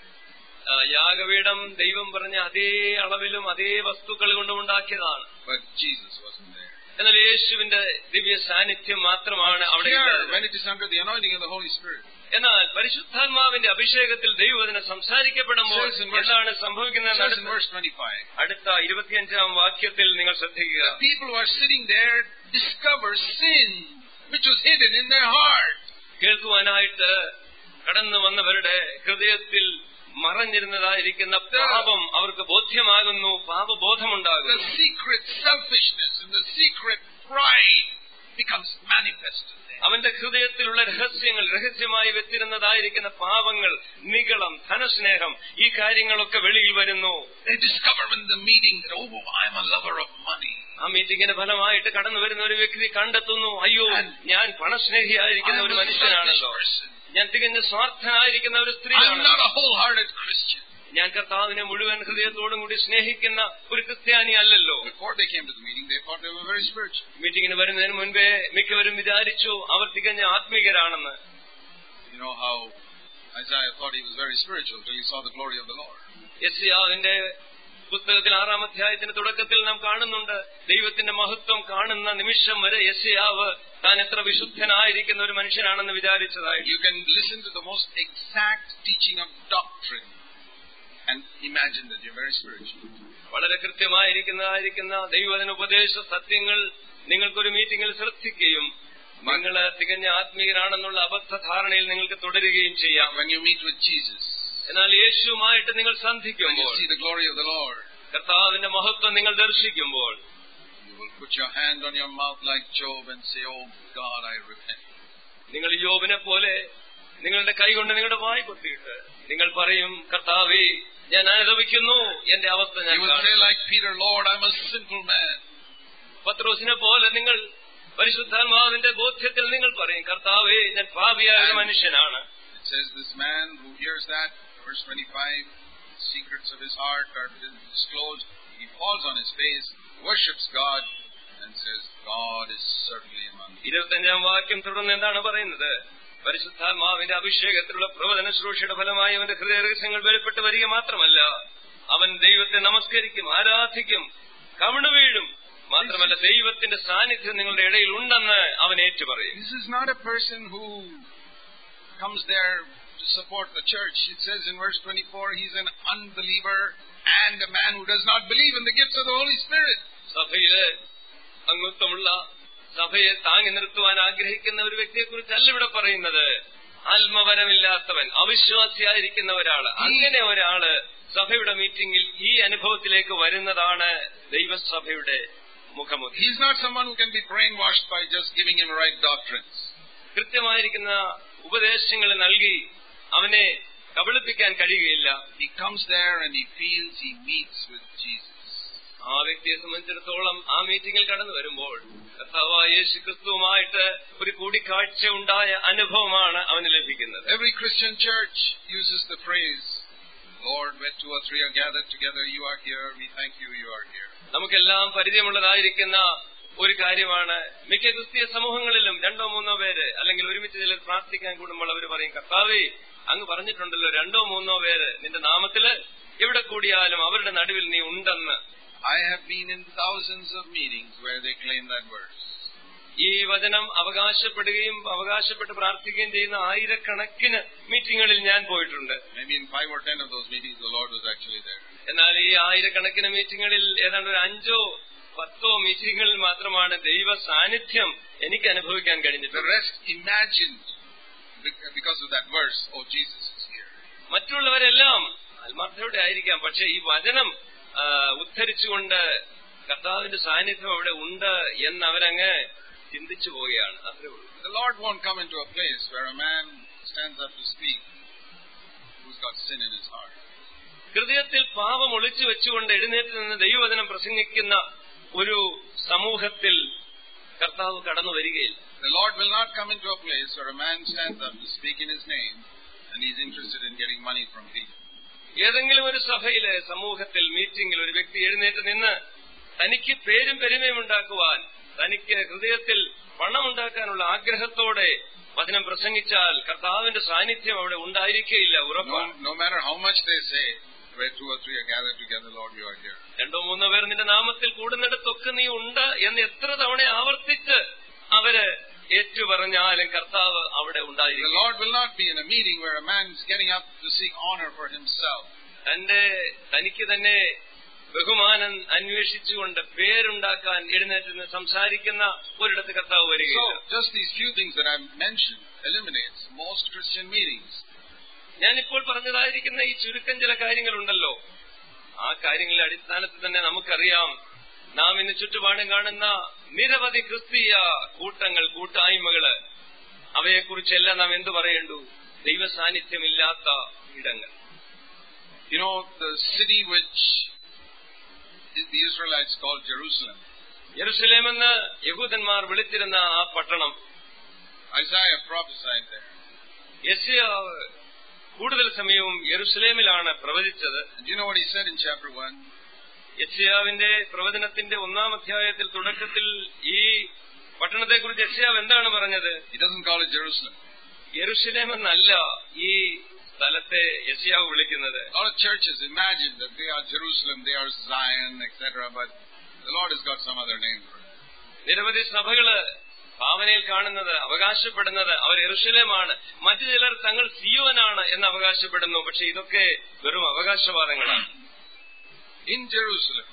Speaker 1: ആ, യാഗപീഠം ദൈവം പറഞ്ഞ അതേ അളവിലും അതേ വസ്തുക്കൾ കൊണ്ടും ഉണ്ടാക്കിയതാണ്
Speaker 2: But Jesus wasn't there.
Speaker 1: എന്നാൽ യേശുവിന്റെ ദിവ്യ സാന്നിധ്യം മാത്രമാണ് അവിടെ
Speaker 2: Here,
Speaker 1: ഉണ്ടായിരുന്നത്.
Speaker 2: when it is under the anointing of the Holy Spirit,
Speaker 1: എന്നാൽ പരിശുദ്ധാത്മാവിന്റെ അഭിഷേകത്തിൽ ദൈവവചനം സംസാരിക്കപ്പെടുമ്പോൾ
Speaker 2: Says in verse-
Speaker 1: എന്താണ്
Speaker 2: it
Speaker 1: സംഭവിക്കുന്നത്
Speaker 2: says in verse 25,
Speaker 1: അടുത്ത ഇരുപത്തിയഞ്ചാം വാക്യത്തിൽ നിങ്ങൾ ശ്രദ്ധിക്കുക
Speaker 2: the people who are sitting there discover sin which was hidden in their heart.
Speaker 1: കേൾക്കുവാനായിട്ട് കടന്നു വന്നവരുടെ ഹൃദയത്തിൽ മറഞ്ഞിരുന്നതായിരിക്കുന്ന പാപം അവർക്ക് ബോധ്യമാകുന്നു
Speaker 2: The
Speaker 1: പാപബോധമുണ്ടാകുന്നു
Speaker 2: secret selfishness and the secret pride becomes manifested there.
Speaker 1: അവന്റെ ഹൃദയത്തിലുള്ള രഹസ്യങ്ങൾ രഹസ്യമായി വെച്ചിരുന്നതായിരിക്കുന്ന പാപങ്ങൾ നികളം ധനസ്നേഹം ഈ കാര്യങ്ങളൊക്കെ വെളിയിൽ വരുന്നു
Speaker 2: They discover in the meeting that, oh, I'm a lover of money.
Speaker 1: ആ മീറ്റിംഗിന്റെ ഫലമായിട്ട് കടന്നു വരുന്ന ഒരു വ്യക്തി കണ്ടെത്തുന്നു അയ്യോ ഞാൻ പണസ്നേഹിയായിരിക്കുന്ന
Speaker 2: I'm
Speaker 1: ഒരു
Speaker 2: a selfish
Speaker 1: മനുഷ്യനാണല്ലോ
Speaker 2: person.
Speaker 1: ഞാൻ തികഞ്ഞ സ്വാർത്ഥനായിരിക്കുന്ന ഒരു
Speaker 2: I'm
Speaker 1: സ്ത്രീയാണ്
Speaker 2: not a wholehearted Christian.
Speaker 1: ഞാൻ കർത്താവിനെ മുഴുവൻ ഹൃദയത്തോടും കൂടി സ്നേഹിക്കുന്ന ഒരു ക്രിസ്ത്യാനി അല്ലല്ലോ
Speaker 2: Before they came to the meeting, they thought they were very spiritual.
Speaker 1: മീറ്റിംഗിന് വരുന്നതിന് മുൻപേ മിക്കവരും വിചാരിച്ചു അവർ തികഞ്ഞ ആത്മീകരാണെന്ന്
Speaker 2: You know how Isaiah thought he was very spiritual till he saw the glory of the Lord.
Speaker 1: യസ്യാവിന്റെ പുസ്തകത്തിൽ ആറാം അധ്യായത്തിന്റെ തുടക്കത്തിൽ നാം കാണുന്നുണ്ട് ദൈവത്തിന്റെ മഹത്വം കാണുന്ന നിമിഷം വരെ യസ്യാവ് താൻ എത്ര വിശുദ്ധനായിരിക്കുന്ന ഒരു മനുഷ്യനാണെന്ന് വിചാരിച്ചതായിട്ട്
Speaker 2: You can listen to the most exact teaching of doctrine and imagine that you're very spiritual.
Speaker 1: വളരെ കൃത്യമായിരിക്കുന്നതായിരിക്കുന്ന ദൈവദിന ഉപദേശ സത്യങ്ങൾ നിങ്ങൾക്കൊരു മീറ്റിംഗിൽ ശ്രദ്ധിക്കുകയും നിങ്ങൾ തികഞ്ഞ ആത്മീയരാണെന്നുള്ള അബദ്ധ ധാരണയിൽ നിങ്ങൾക്ക് തുടരുകയും ചെയ്യാം
Speaker 2: When you meet with Jesus,
Speaker 1: എന്നാൽ യേശുവുമായിട്ട് നിങ്ങൾ
Speaker 2: when you
Speaker 1: സന്ധിക്കുമ്പോൾ
Speaker 2: see the glory of the Lord,
Speaker 1: കർത്താവിന്റെ മഹത്വം നിങ്ങൾ ദർശിക്കുമ്പോൾ
Speaker 2: you will put your hand on your mouth like Job and say, Oh God, I repent.
Speaker 1: നിങ്ങൾ യോബിനെ പോലെ നിങ്ങളുടെ കൈകൊണ്ട് നിങ്ങളുടെ വായി പൊത്തിയിട്ട് നിങ്ങൾ പറയും കർത്താവേ ഞാൻ അനുഭവിക്കുന്നു എന്റെ അവസ്ഥ ഞാൻ
Speaker 2: You will say
Speaker 1: കാണുന്നു."
Speaker 2: like Peter, Lord, I'm a sinful man.
Speaker 1: പത്രോസിനെ പോലെ നിങ്ങൾ പരിശുദ്ധാത്മാവിന്റെ ബോധ്യത്തിൽ നിങ്ങൾ പറയും കർത്താവേ ഞാൻ പാപിയായ ഒരു മനുഷ്യനാണ്
Speaker 2: It says this man who hears that, verse 25, secrets of his heart are disclosed. He falls on his face, worships God, and says, God is certainly among you.
Speaker 1: ഇരുപത്തഞ്ചാം വാക്യം തുടർന്ന് എന്താണ് പറയുന്നത് പരിശുദ്ധാത്മാവിന്റെ അഭിഷേകത്തിലുള്ള പ്രവചന ശുശ്രൂഷയുടെ ഫലമായി അവന്റെ ഹൃദയ രഹസ്യങ്ങൾ വെളിപ്പെട്ട് വരിക മാത്രമല്ല അവൻ ദൈവത്തെ നമസ്കരിക്കും ആരാധിക്കും കവിണു വീഴും മാത്രമല്ല ദൈവത്തിന്റെ സാന്നിധ്യം നിങ്ങളുടെ ഇടയിൽ ഉണ്ടെന്ന് അവൻ ഏറ്റുപറയും
Speaker 2: This is not a person who comes there to support the church. It says in verse 24, he's an unbeliever and a man who does not believe in the gifts of the Holy Spirit.
Speaker 1: സഭയില് അംഗത്വമുള്ള സഭയെ താങ്ങി നിർത്തുവാൻ ആഗ്രഹിക്കുന്ന ഒരു വ്യക്തിയെ കുറിച്ചല്ല ഇവിടെ പറയുന്നത് ആത്മവരമില്ലാത്തവൻ അവിശ്വാസിയായിരിക്കുന്ന ഒരാള് അങ്ങനെ ഒരാള് സഭയുടെ മീറ്റിംഗിൽ ഈ അനുഭവത്തിലേക്ക് വരുന്നതാണ് ദൈവസഭയുടെ മുഖമുദ്ര
Speaker 2: He's not someone who can be brainwashed by just giving him right doctrines.
Speaker 1: കൃത്യമായിരിക്കുന്ന ഉപദേശങ്ങൾ നൽകി അവനെ കബളിപ്പിക്കാൻ കഴിയുകയില്ല
Speaker 2: He comes there and he feels he meets with Jesus.
Speaker 1: ആ വ്യക്തിയെ സംബന്ധിച്ചിടത്തോളം ആ മീറ്റിംഗിൽ കടന്നു വരുമ്പോൾ കർത്താവായ യേശു ക്രിസ്തുവുമായിട്ട് ഒരു കൂടിക്കാഴ്ച ഉണ്ടായ അനുഭവമാണ് അവന് ലഭിക്കുന്നത്
Speaker 2: Every Christian church uses the phrase, Lord, where two or three are gathered together, you are here, we thank you, you are here.
Speaker 1: നമുക്കെല്ലാം പരിചയമുള്ളതായിരിക്കുന്ന ഒരു കാര്യമാണ് മിക്ക ക്രിസ്തീയ സമൂഹങ്ങളിലും രണ്ടോ മൂന്നോ പേര് അല്ലെങ്കിൽ ഒരുമിച്ച് ചിലർ പ്രാർത്ഥിക്കാൻ കൂടുമ്പോൾ അവർ പറയും കർത്താവേ അങ്ങ് പറഞ്ഞിട്ടുണ്ടല്ലോ രണ്ടോ മൂന്നോ പേര് നിന്റെ നാമത്തില് എവിടെ കൂടിയാലും അവരുടെ നടുവിൽ നീ ഉണ്ടെന്ന്
Speaker 2: I have been in thousands of meetings where they claim that verse.
Speaker 1: ഈ വചനം അവകാശപ്പെടുകയും അവകാശപ്പെട്ട് പ്രാർത്ഥിക്കുകയും ചെയ്യുന്ന ആയിരക്കണക്കിന് മീറ്റിങ്ങുകളിൽ ഞാൻ പോയിട്ടുണ്ട്
Speaker 2: Maybe in five or ten of those meetings, the Lord was actually there.
Speaker 1: എന്നാൽ ഈ ആയിരക്കണക്കിന് മീറ്റിങ്ങുകളിൽ ഏതാണ്ട് ഒരു അഞ്ചോ പത്തോ മീറ്റിങ്ങുകളിൽ മാത്രമാണ് ദൈവ സാന്നിധ്യം എനിക്ക് അനുഭവിക്കാൻ
Speaker 2: The
Speaker 1: കഴിഞ്ഞിട്ടുള്ളത്
Speaker 2: rest imagined bec- because of that verse, oh, Jesus is here.
Speaker 1: മറ്റുള്ളവരെല്ലാം ആത്മാർത്ഥയോടെ ആയിരിക്കാം പക്ഷെ ഈ വചനം ആ, ഉദ്ധരിച്ചുകൊണ്ട് കർത്താവിന്റെ സാന്നിധ്യം അവിടെ ഉണ്ട് എന്ന് അവരങ്ങ് ചിന്തിച്ചു പോവുകയാണ് അത്രേ ഉള്ളൂ
Speaker 2: The Lord won't come into a place where a man stands up to speak who's got sin in his heart.
Speaker 1: ഹൃദയത്തിൽ പാപം ഒളിച്ചു വെച്ചുകൊണ്ട് എഴുന്നേറ്റ് നിന്ന് ദൈവവചനം പ്രസംഗിക്കുന്ന ഒരു സമൂഹത്തിൽ കർത്താവ് കടന്നു വരികയില്ല
Speaker 2: The Lord will not come into a place where a man stands up to speak in his name and he's interested in getting money from people.
Speaker 1: ഏതെങ്കിലും ഒരു സഭയിലെ സമൂഹത്തിൽ മീറ്റിംഗിൽ ഒരു വ്യക്തി എഴുന്നേറ്റ് നിന്ന് തനിക്ക് പേരും പെരുമയും ഉണ്ടാക്കുവാൻ തനിക്ക് ഹൃദയത്തിൽ പണമുണ്ടാക്കാനുള്ള ആഗ്രഹത്തോടെ വചനം പ്രസംഗിച്ചാൽ കർത്താവിന്റെ സാന്നിധ്യം അവിടെ ഉണ്ടായിരിക്കുകയില്ല
Speaker 2: No,
Speaker 1: ഉറപ്പാണ്
Speaker 2: no matter how much they say, where two or three are gathered together, Lord, you are here.
Speaker 1: രണ്ടോ മൂന്നോ പേർ നിന്റെ നാമത്തിൽ കൂടുന്നിടത്തൊക്കെ നീ ഉണ്ട് എന്ന് എത്ര തവണ ആവർത്തിച്ച് അവര് ഏറ്റുപറഞ്ഞാലും കർത്താവ് അവിടെ
Speaker 2: The
Speaker 1: ഉണ്ടായിരിക്കും
Speaker 2: Lord will not be in a meeting where a man is getting up to seek honor for himself.
Speaker 1: തന്റെ തനിക്ക് തന്നെ ബഹുമാനം അന്വേഷിച്ചുകൊണ്ട് പേരുണ്ടാക്കാൻ എഴുന്നേറ്റ് നിന്ന് സംസാരിക്കുന്ന ഒരിടത്ത് കർത്താവ്
Speaker 2: So,
Speaker 1: വരികയില്ല
Speaker 2: just these few things that I've mentioned eliminates most Christian meetings.
Speaker 1: ഞാനിപ്പോൾ പറഞ്ഞതായിരിക്കുന്ന ഈ ചുരുക്കം ചില കാര്യങ്ങളുണ്ടല്ലോ ആ കാര്യങ്ങളുടെ അടിസ്ഥാനത്തിൽ തന്നെ നമുക്കറിയാം നാം ഇന്ന് ചുറ്റുപാടും കാണുന്ന നിരവധി ക്രിസ്തീയ കൂട്ടങ്ങൾ കൂട്ടായ്മകള് അവയെക്കുറിച്ചെല്ലാം നാം എന്തു പറയേണ്ടു ദൈവ സാന്നിധ്യമില്ലാത്ത ഇടങ്ങൾ
Speaker 2: You know, the city which the Israelites called Jerusalem,
Speaker 1: യെരുസലേമെന്ന് യഹൂദന്മാർ വിളിച്ചിരുന്ന ആ പട്ടണം
Speaker 2: Isaiah prophesied there.
Speaker 1: യെശയ്യാവ് കൂടുതൽ സമയവും യെരുസലേമിലാണ് പ്രവചിച്ചത്
Speaker 2: And do you know what he said in chapter 1?
Speaker 1: യശയാവിന്റെ പ്രവചനത്തിന്റെ ഒന്നാം അധ്യായത്തിൽ തുടക്കത്തിൽ ഈ പട്ടണത്തെക്കുറിച്ച് യശയാവ് എന്താണ് പറഞ്ഞത്
Speaker 2: He doesn't call it Jerusalem.
Speaker 1: Jerusalem എന്നല്ല ഈ സ്ഥലത്തെ യശയാവ് വിളിക്കുന്നത്
Speaker 2: A lot of churches imagine that they are Jerusalem, they are Zion, etc., but the Lord has got some other name for it.
Speaker 1: നിരവധി സഭകള് ഭാവനയിൽ കാണുന്നത് അവകാശപ്പെടുന്നത് അവർ യെറുസലേമാണ് മറ്റു ചിലർ തങ്ങൾ സിയോനാണ് എന്ന് അവകാശപ്പെടുന്നു പക്ഷെ ഇതൊക്കെ വെറും അവകാശവാദങ്ങളാണ്
Speaker 2: In Jerusalem,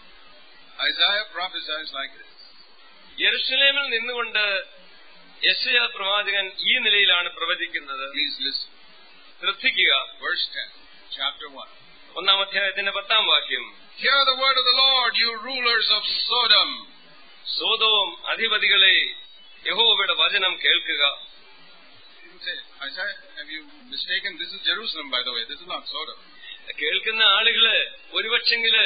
Speaker 2: Isaiah prophesies like this.
Speaker 1: യെറുസലേമിൽ നിന്നുകൊണ്ട് യശയ പ്രവാചകൻ ഈ നിലയിലാണ് പ്രവചിക്കുന്നത്
Speaker 2: Please listen.
Speaker 1: ശ്രദ്ധിക്കുക
Speaker 2: Verse 10, chapter 1.
Speaker 1: ഒന്നാം അധ്യായത്തിന്റെ പത്താം വാക്യം
Speaker 2: Hear the word of the Lord, you rulers of Sodom.
Speaker 1: സോതവും അധിപതികളെ യഹോവയുടെ വചനം കേൾക്കുക
Speaker 2: He didn't say, Isaiah, have you mistaken? This is Jerusalem, by the way. This is not Sodom.
Speaker 1: കേൾക്കുന്ന ആളുകള് ഒരുപക്ഷെങ്കില്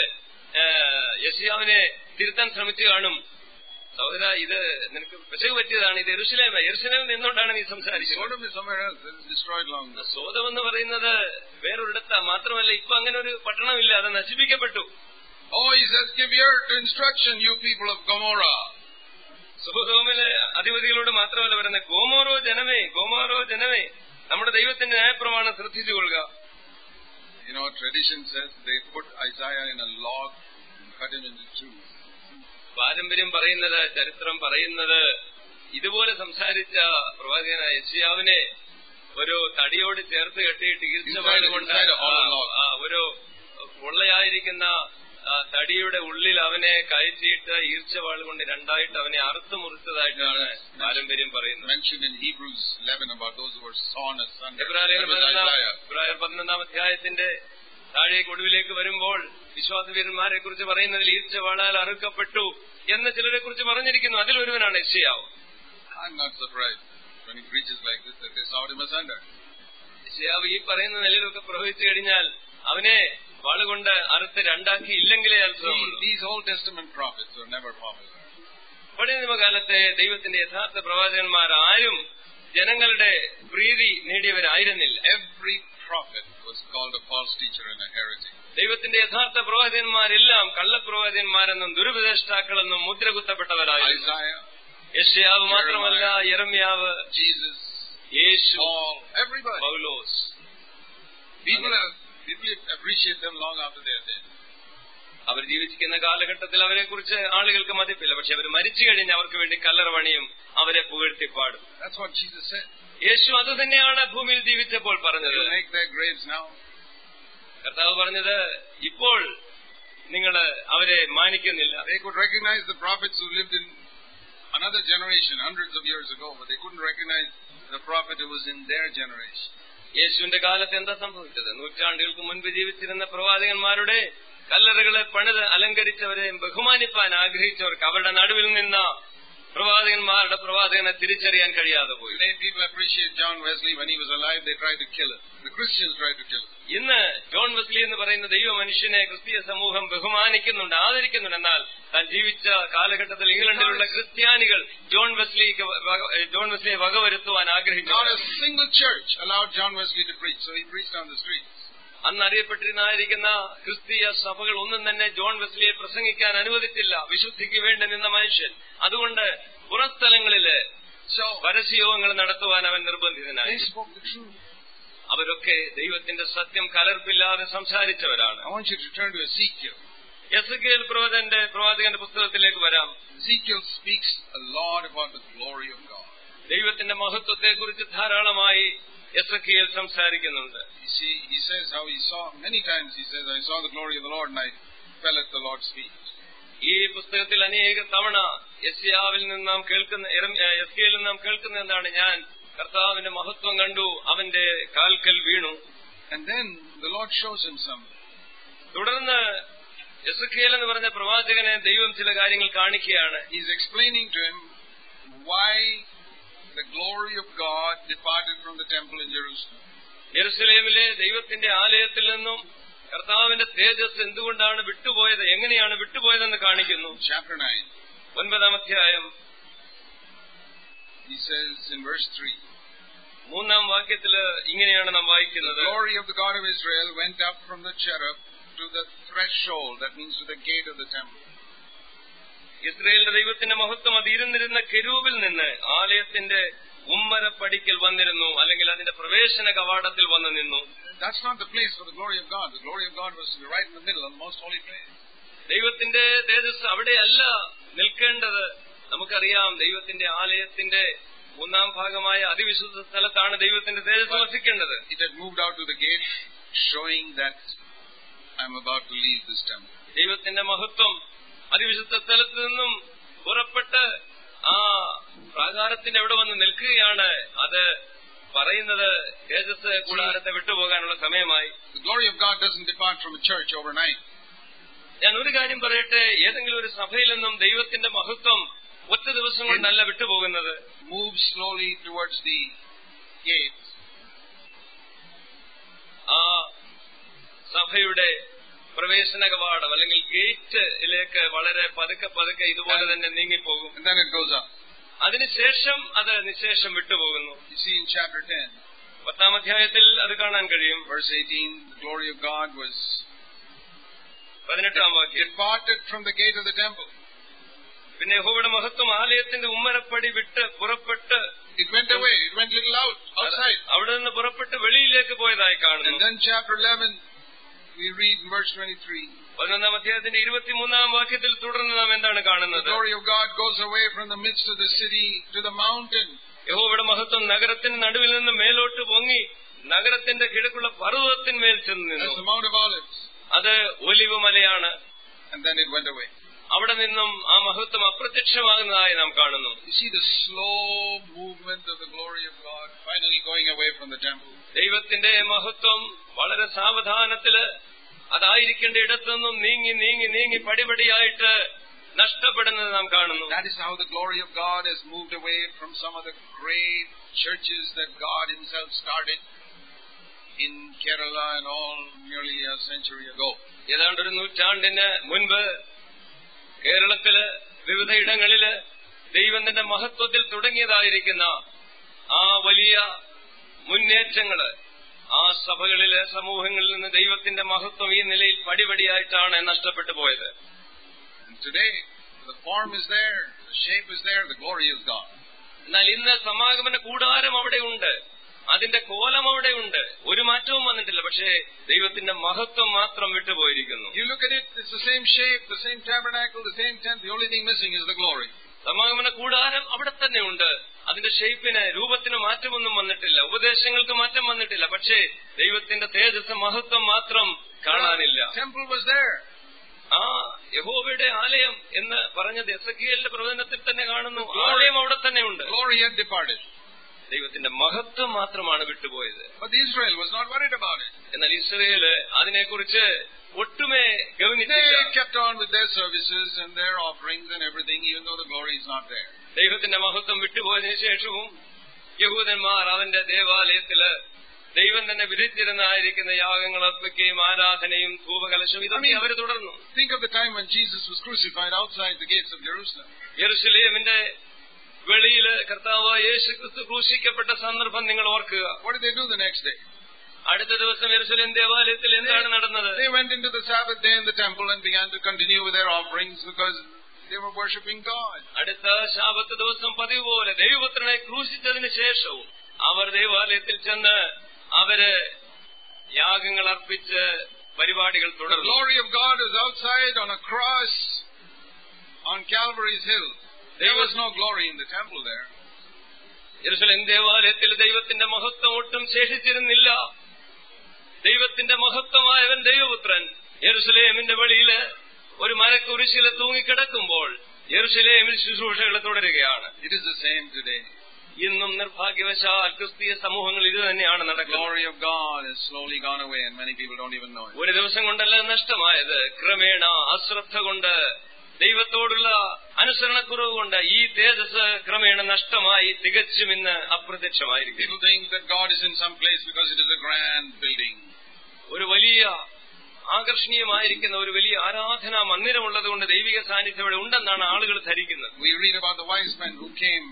Speaker 1: യശിയാവിനെ തിരുത്താൻ ശ്രമിച്ചു കാണും സഹോദര ഇത് നിനക്ക് പിശക് പറ്റിയതാണ് ഇത് എരുസലേമ എരുസലേമിൽ നിന്നുകൊണ്ടാണ് നീ സംസാരിക്കുന്നത്
Speaker 2: Sodom is somewhere else. It was destroyed long ago.
Speaker 1: സോതം എന്ന് പറയുന്നത് വേറൊരിടത്താ മാത്രമല്ല ഇപ്പൊ അങ്ങനെ ഒരു പട്ടണമില്ല അത് നശിപ്പിക്കപ്പെട്ടു
Speaker 2: Oh, he says, give ear to instruction, you people of Gomorrah.
Speaker 1: സുഹൃതോമിലെ അധിപതികളോട് മാത്രമല്ല പറയുന്നത് ഗോമോറോ ജനമേ ഗോമോറോ ജനമേ നമ്മുടെ ദൈവത്തിന്റെ ന്യായപ്രമാണം ശ്രദ്ധിച്ചുകൊള്ളുക
Speaker 2: You know, tradition says they put Isaiah in a log and cut him into two.
Speaker 1: പാരമ്പര്യം പറയുന്നത് ചരിത്രം പറയുന്നത് ഇതുപോലെ സംസാരിച്ച പ്രവാചകനായ യശിയാവിനെ ഒരു തടിയോട് ചേർത്ത് കെട്ടിയിട്ട് ഈർച്ചവാട് കൊണ്ട്
Speaker 2: Inside a hollow log.
Speaker 1: ആ, ഒരു പൊള്ളയായിരിക്കുന്ന ആ, തടിയുടെ ഉള്ളിൽ അവനെ കയറ്റിയിട്ട് ഈർച്ചവാൾ കൊണ്ട് രണ്ടായിട്ട് അവനെ അറുത്തു മുറിച്ചതായിട്ടാണ് പാരമ്പര്യം പറയുന്നത്
Speaker 2: Mentioned in Hebrews 11 about those who were sawn asunder.
Speaker 1: എബ്രായർ
Speaker 2: That was Isaiah.
Speaker 1: എബ്രായർ പതിനൊന്നാം അധ്യായത്തിന്റെ താഴേക്ക് ഒടുവിലേക്ക് വരുമ്പോൾ വിശ്വാസവീരന്മാരെ കുറിച്ച് പറയുന്നതിൽ ഈർച്ചവാളാൽ അറുക്കപ്പെട്ടു എന്ന് ചിലരെ കുറിച്ച് പറഞ്ഞിരിക്കുന്നു അതിലൊരുവനാണ് യശയാവ്
Speaker 2: I'm not surprised when he preaches like this that they sawed him asunder.
Speaker 1: യശയാവ് ഈ പറയുന്ന നിലയിലൊക്കെ പ്രവഹിച്ചു കഴിഞ്ഞാൽ അവനെ വാളുകൊണ്ട് അറുത്ത് രണ്ടാക്കി ഇല്ലെങ്കിലേ
Speaker 2: See,
Speaker 1: അത്ഭുതമുള്ളൂ
Speaker 2: these Old Testament prophets were never popular.
Speaker 1: പഴയ നിയമകാലത്തെ ദൈവത്തിന്റെ യഥാർത്ഥ പ്രവാചകന്മാർ ആരും ജനങ്ങളുടെ പ്രീതി നേടിയവരായിരുന്നില്ല
Speaker 2: Every prophet was called a false teacher and a heretic.
Speaker 1: ദൈവത്തിന്റെ യഥാർത്ഥ പ്രവാചകന്മാരെല്ലാം കള്ളപ്രവാചകന്മാരെന്നും ദുരുപദേഷ്ടാക്കളെന്നും മുദ്രകുത്തപ്പെട്ടവരായിരുന്നു
Speaker 2: Isaiah,
Speaker 1: യശയാവ് മാത്രമല്ല യറമ്യാവ്
Speaker 2: Jesus,
Speaker 1: Yeshu
Speaker 2: Paul, everybody.
Speaker 1: Paulose
Speaker 2: People, have, people appreciate them long after they are dead.
Speaker 1: അവർ ജീവിച്ചിരിക്കുന്ന കാലഘട്ടത്തിൽ അവരെ കുറിച്ച് ആളുകൾക്ക് മതിപ്പില്ല പക്ഷെ അവർ മരിച്ചു കഴിഞ്ഞ് അവർക്ക് വേണ്ടി കല്ലറ പണിയും അവരെ പുകഴ്ത്തിപ്പാടും
Speaker 2: That's what Jesus said.
Speaker 1: യേശു അത് തന്നെയാണ് ഭൂമിയിൽ ജീവിച്ചപ്പോൾ പറഞ്ഞത്
Speaker 2: You'll make their graves now.
Speaker 1: കർത്താവ് പറഞ്ഞത് ഇപ്പോൾ നിങ്ങൾ അവരെ മാനിക്കുന്നില്ല
Speaker 2: They could recognize the prophets who lived in another generation hundreds of years ago, but they couldn't recognize the prophet who was in their generation.
Speaker 1: യേശുവിന്റെ കാലത്ത് എന്താ സംഭവിച്ചത് നൂറ്റാണ്ടുകൾക്ക് മുൻപ് ജീവിച്ചിരുന്ന പ്രവാചകന്മാരുടെ കല്ലറകളെ പണിത് അലങ്കരിച്ചവരെ ബഹുമാനിപ്പാൻ ആഗ്രഹിച്ചവർക്ക് അവരുടെ നടുവിൽ നിന്ന പ്രവാചകന്മാരുടെ പ്രവാചകനെ തിരിച്ചറിയാൻ കഴിയാതെ പോയി
Speaker 2: Today people appreciate John Wesley. When he was alive, they tried to kill him. The Christians tried to kill him.
Speaker 1: ഇന്ന് ജോൺ വെസ്ലി എന്ന് പറയുന്ന ദൈവ മനുഷ്യനെ ക്രിസ്തീയ സമൂഹം ബഹുമാനിക്കുന്നുണ്ട് ആദരിക്കുന്നുണ്ട് എന്നാൽ താൻ ജീവിച്ച കാലഘട്ടത്തിൽ ഇംഗ്ലണ്ടിലുള്ള ക്രിസ്ത്യാനികൾ ജോൺ വെസ്ലിക്ക് വക- ജോൺ വെസ്ലിയെ വകവരുത്തുവാൻ ആഗ്രഹിച്ചു
Speaker 2: Not a single church allowed John Wesley to preach, so he preached on the streets.
Speaker 1: അന്ന് അറിയപ്പെട്ടിരുന്നായിരിക്കുന്ന ക്രിസ്തീയ സഭകൾ ഒന്നും തന്നെ ജോൺ വെസ്ലിയെ പ്രസംഗിക്കാൻ അനുവദിച്ചില്ല വിശുദ്ധിക്ക് വേണ്ടി നിന്ന മനുഷ്യൻ അതുകൊണ്ട് പുറസ്ഥലങ്ങളില്
Speaker 2: So
Speaker 1: പരസ്യയോഗങ്ങൾ നടത്തുവാൻ അവൻ നിർബന്ധിതനായി
Speaker 2: they spoke the truth.
Speaker 1: അവരൊക്കെ ദൈവത്തിന്റെ സത്യം കലർപ്പില്ലാതെ സംസാരിച്ചവരാണ്
Speaker 2: I want you to turn to Ezekiel.
Speaker 1: Ezekiel പ്രവചന്റെ പ്രവാചകന്റെ പുസ്തകത്തിലേക്ക് വരാം
Speaker 2: Ezekiel speaks a lot about the glory of God.
Speaker 1: ദൈവത്തിന്റെ മഹത്വത്തെക്കുറിച്ച് ധാരാളമായി എസ് കെ എൽ സംസാരിക്കുന്നുണ്ട്
Speaker 2: You see, he says how he saw, many times he says, I saw the glory of the Lord and I fell at the Lord's feet.
Speaker 1: ഈ പുസ്തകത്തിൽ അനേക തവണ എസ്യാവിൽ നിന്ന് നാം കേൾക്കുന്ന എസ് കെയിൽ നിന്ന് നാം കേൾക്കുന്ന എന്താണ് ഞാൻ കർത്താവിന്റെ മഹത്വം കണ്ടു അവന്റെ കാൽക്കൽ വീണു
Speaker 2: And then the Lord shows him something.
Speaker 1: തുടർന്ന് എസുഖേൽ എന്ന് പറഞ്ഞ പ്രവാചകനെ ദൈവം ചില കാര്യങ്ങൾ കാണിക്കുകയാണ്
Speaker 2: He's explaining to him why the glory of God departed from the temple in Jerusalem.
Speaker 1: യെരുസലേമിലെ ദൈവത്തിന്റെ ആലയത്തിൽ നിന്നും കർത്താവിന്റെ തേജസ് എന്തുകൊണ്ടാണ് വിട്ടുപോയത് എങ്ങനെയാണ് വിട്ടുപോയതെന്ന് കാണിക്കുന്നു
Speaker 2: Chapter 9,
Speaker 1: ഒൻപതാം അധ്യായം
Speaker 2: he says in verse 3,
Speaker 1: മൂന്നാം വാക്യത്തില് ഇങ്ങനെയാണ് നാം
Speaker 2: The
Speaker 1: വായിക്കുന്നത്
Speaker 2: glory of the God of Israel went up from the cherub to the threshold, that means to the gate of the temple.
Speaker 1: ഇസ്രയേലിന്റെ ദൈവത്തിന്റെ മഹത്വം അത് ഇരുന്നിരുന്ന കെരൂപിൽ നിന്ന് ആലയത്തിന്റെ ഉമ്മരപ്പടിക്കൽ വന്നിരുന്നു അല്ലെങ്കിൽ അതിന്റെ പ്രവേശന കവാടത്തിൽ വന്നു നിന്നു
Speaker 2: That's not the place for the glory of God. The glory of God was to be right in the middle, of the most holy place.
Speaker 1: ദൈവത്തിന്റെ തേജസ് അവിടെയല്ല നിൽക്കേണ്ടത് നമുക്കറിയാം ദൈവത്തിന്റെ ആലയത്തിന്റെ മൂന്നാം ഭാഗമായ അതിവിശുദ്ധ സ്ഥലത്താണ് ദൈവത്തിന്റെ തേജസ് വസിക്കേണ്ടത്
Speaker 2: It had moved out to the gate, showing that I'm about to leave this temple.
Speaker 1: ദൈവത്തിന്റെ മഹത്വം അതിവിശുദ്ധ സ്ഥലത്ത് നിന്നും പുറപ്പെട്ട് ആ പ്രാകാരത്തിന്റെ അവിടെ വന്ന് നിൽക്കുകയാണ് അത് പറയുന്നത് തേജസ് കൂടാരത്തെ വിട്ടുപോകാനുള്ള സമയമായി
Speaker 2: The glory of God doesn't depart from a church overnight.
Speaker 1: ഞാൻ ഒരു കാര്യം പറയട്ടെ ഏതെങ്കിലും ഒരു സഭയിൽ നിന്നും ദൈവത്തിന്റെ മഹത്വം ഒറ്റ ദിവസം കൊണ്ടല്ല വിട്ടുപോകുന്നത്
Speaker 2: Move slowly towards the gate.
Speaker 1: ആ സഭയുടെ പ്രവേശന കവാടം അല്ലെങ്കിൽ ഗേറ്റിലേക്ക് വളരെ പതുക്കെ പതുക്കെ ഇതുപോലെ തന്നെ നീങ്ങിപ്പോകും
Speaker 2: And then it goes up.
Speaker 1: അതിനുശേഷം അത് നിശേഷം വിട്ടുപോകുന്നു
Speaker 2: You see in chapter 10,
Speaker 1: പത്താം അധ്യായത്തിൽ അത് കാണാൻ കഴിയും
Speaker 2: verse 18, the glory of God was
Speaker 1: പതിനെട്ടാം വാക്യം
Speaker 2: departed from the gate of the temple.
Speaker 1: പിന്നെ യഹോവയുടെ മഹത്വം ആലയത്തിന്റെ ഉമ്മരപ്പടി വിട്ട് പുറപ്പെട്ട്
Speaker 2: It went away. It went little out, outside.
Speaker 1: അവിടെ നിന്ന് പുറപ്പെട്ട് വെളിയിലേക്ക് പോയതായി
Speaker 2: And
Speaker 1: കാണുന്നു
Speaker 2: then chapter 11, we read in verse 23,
Speaker 1: പതിനൊന്നാം അധ്യായത്തിന്റെ ഇരുപത്തിമൂന്നാം വാക്യത്തിൽ തുടർന്ന് നാം എന്താണ്
Speaker 2: the
Speaker 1: കാണുന്നത്
Speaker 2: glory of God goes away from the midst of the city to the mountain.
Speaker 1: യഹോവയുടെ മഹത്വം നഗരത്തിന് നടുവിൽ നിന്ന് മേലോട്ട് പൊങ്ങി നഗരത്തിന്റെ കിഴക്കുള്ള പർവ്വതത്തിന്മേൽ ചെന്ന്
Speaker 2: That's
Speaker 1: നിന്നു
Speaker 2: the Mount of Olives.
Speaker 1: അത് ഒലിവ് മലയാണ്
Speaker 2: And then it went away.
Speaker 1: അവിടെ നിന്നും ആ മഹത്വം അപ്രത്യക്ഷമാകുന്നതായി നാം കാണുന്നു
Speaker 2: You see the slow movement of the glory of God finally going away from the temple.
Speaker 1: ദൈവത്തിന്റെ മഹത്വം വളരെ സാവധാനത്തില് അതായിരിക്കേണ്ട ഇടത്തു നിന്നും നീങ്ങി നീങ്ങി നീങ്ങി പടിപടിയായിട്ട് നഷ്ടപ്പെടുന്നത് നാം കാണുന്നു
Speaker 2: That is how the glory of God has moved away from some of the great churches that God Himself started in Kerala and all nearly a century ago.
Speaker 1: ഏതാണ്ട് ഒരു നൂറ്റാണ്ടിന് മുൻപ് കേരളത്തില് വിവിധ ഇടങ്ങളില് ദൈവത്തിന്റെ മഹത്വത്തിൽ തുടങ്ങിയതായിരിക്കുന്ന ആ വലിയ മുന്നേറ്റങ്ങള് ആ സഭകളിലെ സമൂഹങ്ങളിൽ നിന്ന് ദൈവത്തിന്റെ മഹത്വം ഈ നിലയിൽ പടിപടിയായിട്ടാണ് നഷ്ടപ്പെട്ടു പോയത്
Speaker 2: And today, the form is there, the shape is there, the glory is gone.
Speaker 1: എന്നാൽ ഇന്ന് സമാഗമന കൂടാരം അവിടെ ഉണ്ട് അതിന്റെ കോലം അവിടെ ഉണ്ട് ഒരു മാറ്റവും വന്നിട്ടില്ല പക്ഷേ ദൈവത്തിന്റെ മഹത്വം മാത്രം വിട്ടുപോയിരിക്കുന്നു
Speaker 2: You look at it, it's the same shape, the same tabernacle, the same tent. The only thing missing is the glory.
Speaker 1: സമാഗമന കൂടാരം അവിടെ തന്നെ ഉണ്ട് അതിന്റെ ഷേപ്പിന് രൂപത്തിന് മാറ്റമൊന്നും വന്നിട്ടില്ല ഉപദേശങ്ങൾക്ക് മാറ്റം വന്നിട്ടില്ല പക്ഷേ ദൈവത്തിന്റെ തേജസ് മഹത്വം മാത്രം കാണാനില്ല
Speaker 2: Temple was there.
Speaker 1: ആ യഹോവയുടെ ആലയം എന്ന് പറഞ്ഞത് എസ് പ്രവചനത്തിൽ തന്നെ കാണുന്നു ആലയം അവിടെ തന്നെ ഉണ്ട്
Speaker 2: Glory had departed.
Speaker 1: ദൈവത്തിന്റെ മഹത്വം മാത്രമാണ് വിട്ടുപോയത്
Speaker 2: But Israel was not worried about it.
Speaker 1: എന്നാൽ ഇസ്രയേല് അതിനെക്കുറിച്ച് ഒട്ടുമേ
Speaker 2: They
Speaker 1: ഗവനിച്ചില്ല
Speaker 2: kept on with their services and their offerings and everything, even though the glory is not there.
Speaker 1: ദൈവത്തിന്റെ മഹത്വം വിട്ടുപോയതിനു ശേഷവും യഹൂദന്മാർ അവന്റെ ദേവാലയത്തില് ദൈവം തന്നെ വിധിച്ചിരുന്നായിരിക്കുന്ന യാഗങ്ങൾ അർപ്പിക്കുകയും ആരാധനയും ധൂപകലശവും ഇതൊക്കെ അവർ തുടർന്നു
Speaker 2: Think of the time when Jesus was crucified outside the gates of Jerusalem.
Speaker 1: യെറുസലേമിന്റെ വെളിയില് കർത്താവ് യേശു ക്രിസ്തു ക്രൂശിക്കപ്പെട്ട സന്ദർഭം നിങ്ങൾ ഓർക്കുക
Speaker 2: What did they do the next day?
Speaker 1: അടുത്ത ദിവസം യെറുസലേം ദേവാലയത്തിൽ എന്താണ് നടന്നത്
Speaker 2: They went into the Sabbath day in the temple and began to continue with their offerings because they were worshipping God.
Speaker 1: അടുത്ത ശാപത്ത് ദിവസം പതിവ് പോലെ ദൈവപുത്രനെ ക്രൂശിച്ചതിന് ശേഷവും അവർ ദേവാലയത്തിൽ ചെന്ന് അവര് യാഗങ്ങൾ അർപ്പിച്ച് പരിപാടികൾ
Speaker 2: The
Speaker 1: തുടർന്നു
Speaker 2: glory of God was outside on a cross on Calvary's hill. There was no glory in the temple there.
Speaker 1: Jerusalem ദേവാലയത്തിൽ ദൈവത്തിന്റെ മഹത്വം ഒട്ടും ശേഷിച്ചിരുന്നില്ല ദൈവത്തിന്റെ മഹത്വമായവൻ ദൈവപുത്രൻ യെരുസലേമിന്റെ വെളിയില് ഒരു മരക്കുരിശില് തൂങ്ങിക്കിടക്കുമ്പോൾ യെരുസലേമിൽ ശുശ്രൂഷകൾ തുടരുകയാണ്
Speaker 2: It is the same today.
Speaker 1: ഇന്നും നിർഭാഗ്യവശാൽ ക്രിസ്തീയ സമൂഹങ്ങൾ ഇത് തന്നെയാണ്
Speaker 2: The
Speaker 1: നടക്കുന്നത്
Speaker 2: glory of God has slowly gone away and many people don't even know it.
Speaker 1: ഒരു ദിവസം കൊണ്ടല്ല നഷ്ടമായത് ക്രമേണ അശ്രദ്ധ കൊണ്ട് ദൈവത്തോടുള്ള അനുസരണക്കുറവ് കൊണ്ട് ഈ തേജസ് ക്രമേണ നഷ്ടമായി തികച്ചും ഇന്ന് അപ്രത്യക്ഷമായിരിക്കും
Speaker 2: People think that God is in some place because it is a grand building.
Speaker 1: ഒരു വലിയ ആകർഷണീയമായിരിക്കുന്ന ഒരു വലിയ ആരാധനാ മന്ദിരമുള്ളത് കൊണ്ട് ദൈവിക സാന്നിധ്യം ഇവിടെ ഉണ്ടെന്നാണ് ആളുകൾ ധരിക്കുന്നത്
Speaker 2: We read about the wise men who came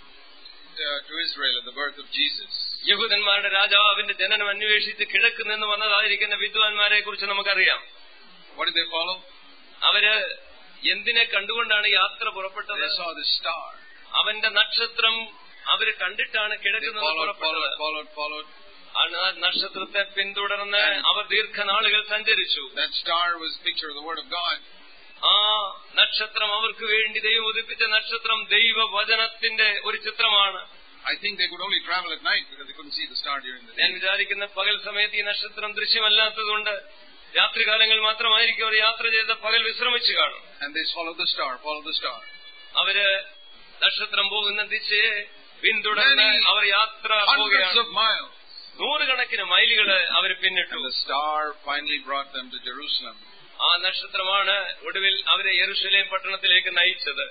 Speaker 2: uh, to Israel at the birth of Jesus.
Speaker 1: യഹൂദന്മാരുടെ രാജാവിന്റെ ജനനം അന്വേഷിച്ച് കിഴക്ക് നിന്ന് വന്നതായിരിക്കുന്ന വിദ്വാൻമാരെ കുറിച്ച് നമുക്കറിയാം
Speaker 2: What did they follow?
Speaker 1: അവര് എന്തിനെ കണ്ടുകൊണ്ടാണ് യാത്ര പുറപ്പെട്ടത്
Speaker 2: They saw the star.
Speaker 1: അവന്റെ നക്ഷത്രം അവര് കണ്ടിട്ടാണ്
Speaker 2: They
Speaker 1: കിഴക്ക് നിന്ന്
Speaker 2: followed,
Speaker 1: പുറപ്പെട്ടത്
Speaker 2: followed, followed, followed.
Speaker 1: ആ നക്ഷത്രത്തെ പിന്തുടർന്ന് അവർ ദീർഘനാളുകൾ സഞ്ചരിച്ചു
Speaker 2: That star was a picture of the Word of God.
Speaker 1: ആ നക്ഷത്രം അവർക്ക് വേണ്ടി ദൈവം ഉദിപ്പിച്ച നക്ഷത്രം ദൈവവചനത്തിന്റെ ഒരു ചിത്രമാണ്
Speaker 2: I think they could only travel at night because they couldn't see the star during the
Speaker 1: ഞാൻ
Speaker 2: day.
Speaker 1: വിചാരിക്കുന്ന പകൽ സമയത്ത് ഈ നക്ഷത്രം ദൃശ്യമല്ലാത്തതുകൊണ്ട് രാത്രികാലങ്ങൾ മാത്രമായിരിക്കും അവർ യാത്ര ചെയ്ത പകൽ വിശ്രമിച്ചു കാണും
Speaker 2: And they followed the star, followed the star.
Speaker 1: അവര് നക്ഷത്രം പോകുന്ന ദിശയെ പിന്തുടർന്ന്
Speaker 2: Many
Speaker 1: അവർ യാത്ര
Speaker 2: Hundreds
Speaker 1: പോവുകയാണ്
Speaker 2: of miles.
Speaker 1: നൂറുകണക്കിന് മൈലുകള് അവർ പിന്നിട്ടു
Speaker 2: And the star finally brought them to Jerusalem.
Speaker 1: ആ നക്ഷത്രമാണ് ഒടുവിൽ അവരെ യെരുഷലേം പട്ടണത്തിലേക്ക് നയിച്ചത്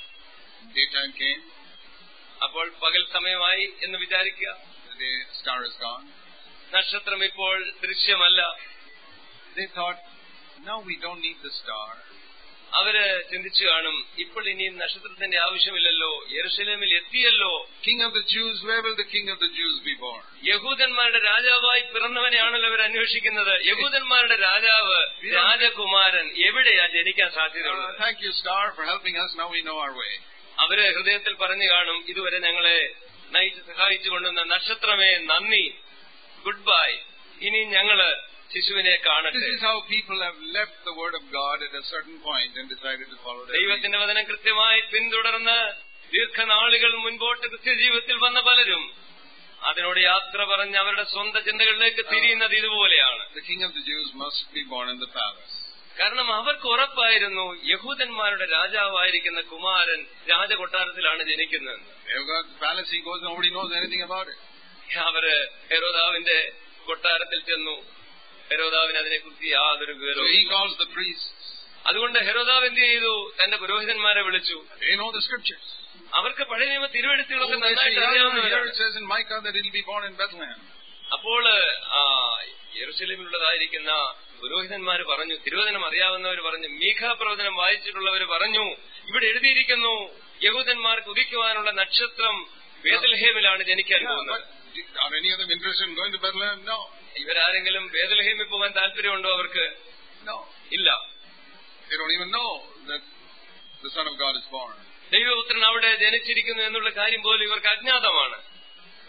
Speaker 2: Daytime came,
Speaker 1: അപ്പോൾ പകൽ സമയമായി എന്ന് വിചാരിക്കുക
Speaker 2: the day star is gone.
Speaker 1: നക്ഷത്രം ഇപ്പോൾ ദൃശ്യമല്ല
Speaker 2: They thought, now we don't need the star.
Speaker 1: അവര് ചിന്തിച്ചു കാണും ഇപ്പോൾ ഇനി നക്ഷത്രത്തിന്റെ ആവശ്യമില്ലല്ലോ യെരുഷലേമിൽ എത്തിയല്ലോ
Speaker 2: King of the Jews, where will the King of the Jews be born?
Speaker 1: യഹൂദന്മാരുടെ രാജാവായി പിറന്നവനെയാണല്ലോ അവർ അന്വേഷിക്കുന്നത് യഹൂദന്മാരുടെ രാജാവ് രാജകുമാരൻ എവിടെയാ ജനിക്കാൻ
Speaker 2: Uh,
Speaker 1: സാധ്യതയുള്ളത്
Speaker 2: thank you, star, for helping us. Now we know our way.
Speaker 1: അവര് ഹൃദയത്തിൽ പറഞ്ഞു കാണും ഇതുവരെ ഞങ്ങളെ നയിച്ച് സഹായിച്ചു കൊണ്ടുവന്ന നക്ഷത്രമേ നന്ദി ഗുഡ് ബൈ ഇനി ഞങ്ങള് ശിശുവിനെ
Speaker 2: This
Speaker 1: കാണട്ടെ
Speaker 2: is how people have left the Word of God at a certain point and decided to follow their dreams.
Speaker 1: ദൈവത്തിന്റെ വചനം കൃത്യമായി പിന്തുടർന്ന് ദീർഘനാളുകൾ മുൻപോട്ട് കൃത്യജീവിതത്തിൽ വന്ന പലരും അതിനോട് യാത്ര പറഞ്ഞ് അവരുടെ സ്വന്തം ചിന്തകളിലേക്ക് തിരിയുന്നത് ഇതുപോലെയാണ്
Speaker 2: The King of the Jews must be born in the palace.
Speaker 1: കാരണം അവർക്ക് ഉറപ്പായിരുന്നു യഹൂദന്മാരുടെ രാജാവായിരിക്കുന്ന Kumaran രാജകൊട്ടാരത്തിലാണ് ജനിക്കുന്നതെന്ന്
Speaker 2: They've got the palace, he goes, nobody knows anything about it.
Speaker 1: അവര് ഹെരോദാവിന്റെ കൊട്ടാരത്തിൽ ചെന്നു ഹെരോദാവിന് അതിനെക്കുറിച്ച് യാതൊരു
Speaker 2: So
Speaker 1: വിവരവും
Speaker 2: he calls the priests.
Speaker 1: അതുകൊണ്ട് ഹെരോദാവ് എന്ത് ചെയ്തു തന്റെ പുരോഹിതന്മാരെ വിളിച്ചു
Speaker 2: They know the scriptures.
Speaker 1: അവർക്ക് പഴയ നിയമ
Speaker 2: Oh,
Speaker 1: തിരുവെഴുത്തുകളൊക്കെ
Speaker 2: they say,
Speaker 1: നന്നായിട്ട്
Speaker 2: yeah, here
Speaker 1: അറിയാവുന്നവരാണ്
Speaker 2: it says in Micah that he'll be born in Bethlehem.
Speaker 1: അപ്പോൾ ആ, യെരൂശലേമിലുള്ളതായിരിക്കുന്ന പുരോഹിതന്മാർ പറഞ്ഞു തിരുവചനം അറിയാവുന്നവർ പറഞ്ഞു മീഖ പ്രവചനം വായിച്ചിട്ടുള്ളവർ പറഞ്ഞു ഇവിടെ എഴുതിയിരിക്കുന്നു യഹൂദന്മാർക്ക് ഉദിക്കുവാനുള്ള നക്ഷത്രം ബേദൽഹേമിലാണ് ജനിക്കാൻ
Speaker 2: Yeah,
Speaker 1: പോകുന്നത്
Speaker 2: but are any of them interested in going to Bethlehem? No.
Speaker 1: ഇവരാരെങ്കിലും ബേദൽഹേമിൽ പോകാൻ താല്പര്യമുണ്ടോ അവർക്ക്
Speaker 2: No.
Speaker 1: ഇല്ല
Speaker 2: They don't even know that the Son of God is born.
Speaker 1: ദൈവപുത്രൻ അവിടെ ജനിച്ചിരിക്കുന്നു എന്നുള്ള കാര്യം പോലും ഇവർക്ക് അജ്ഞാതമാണ്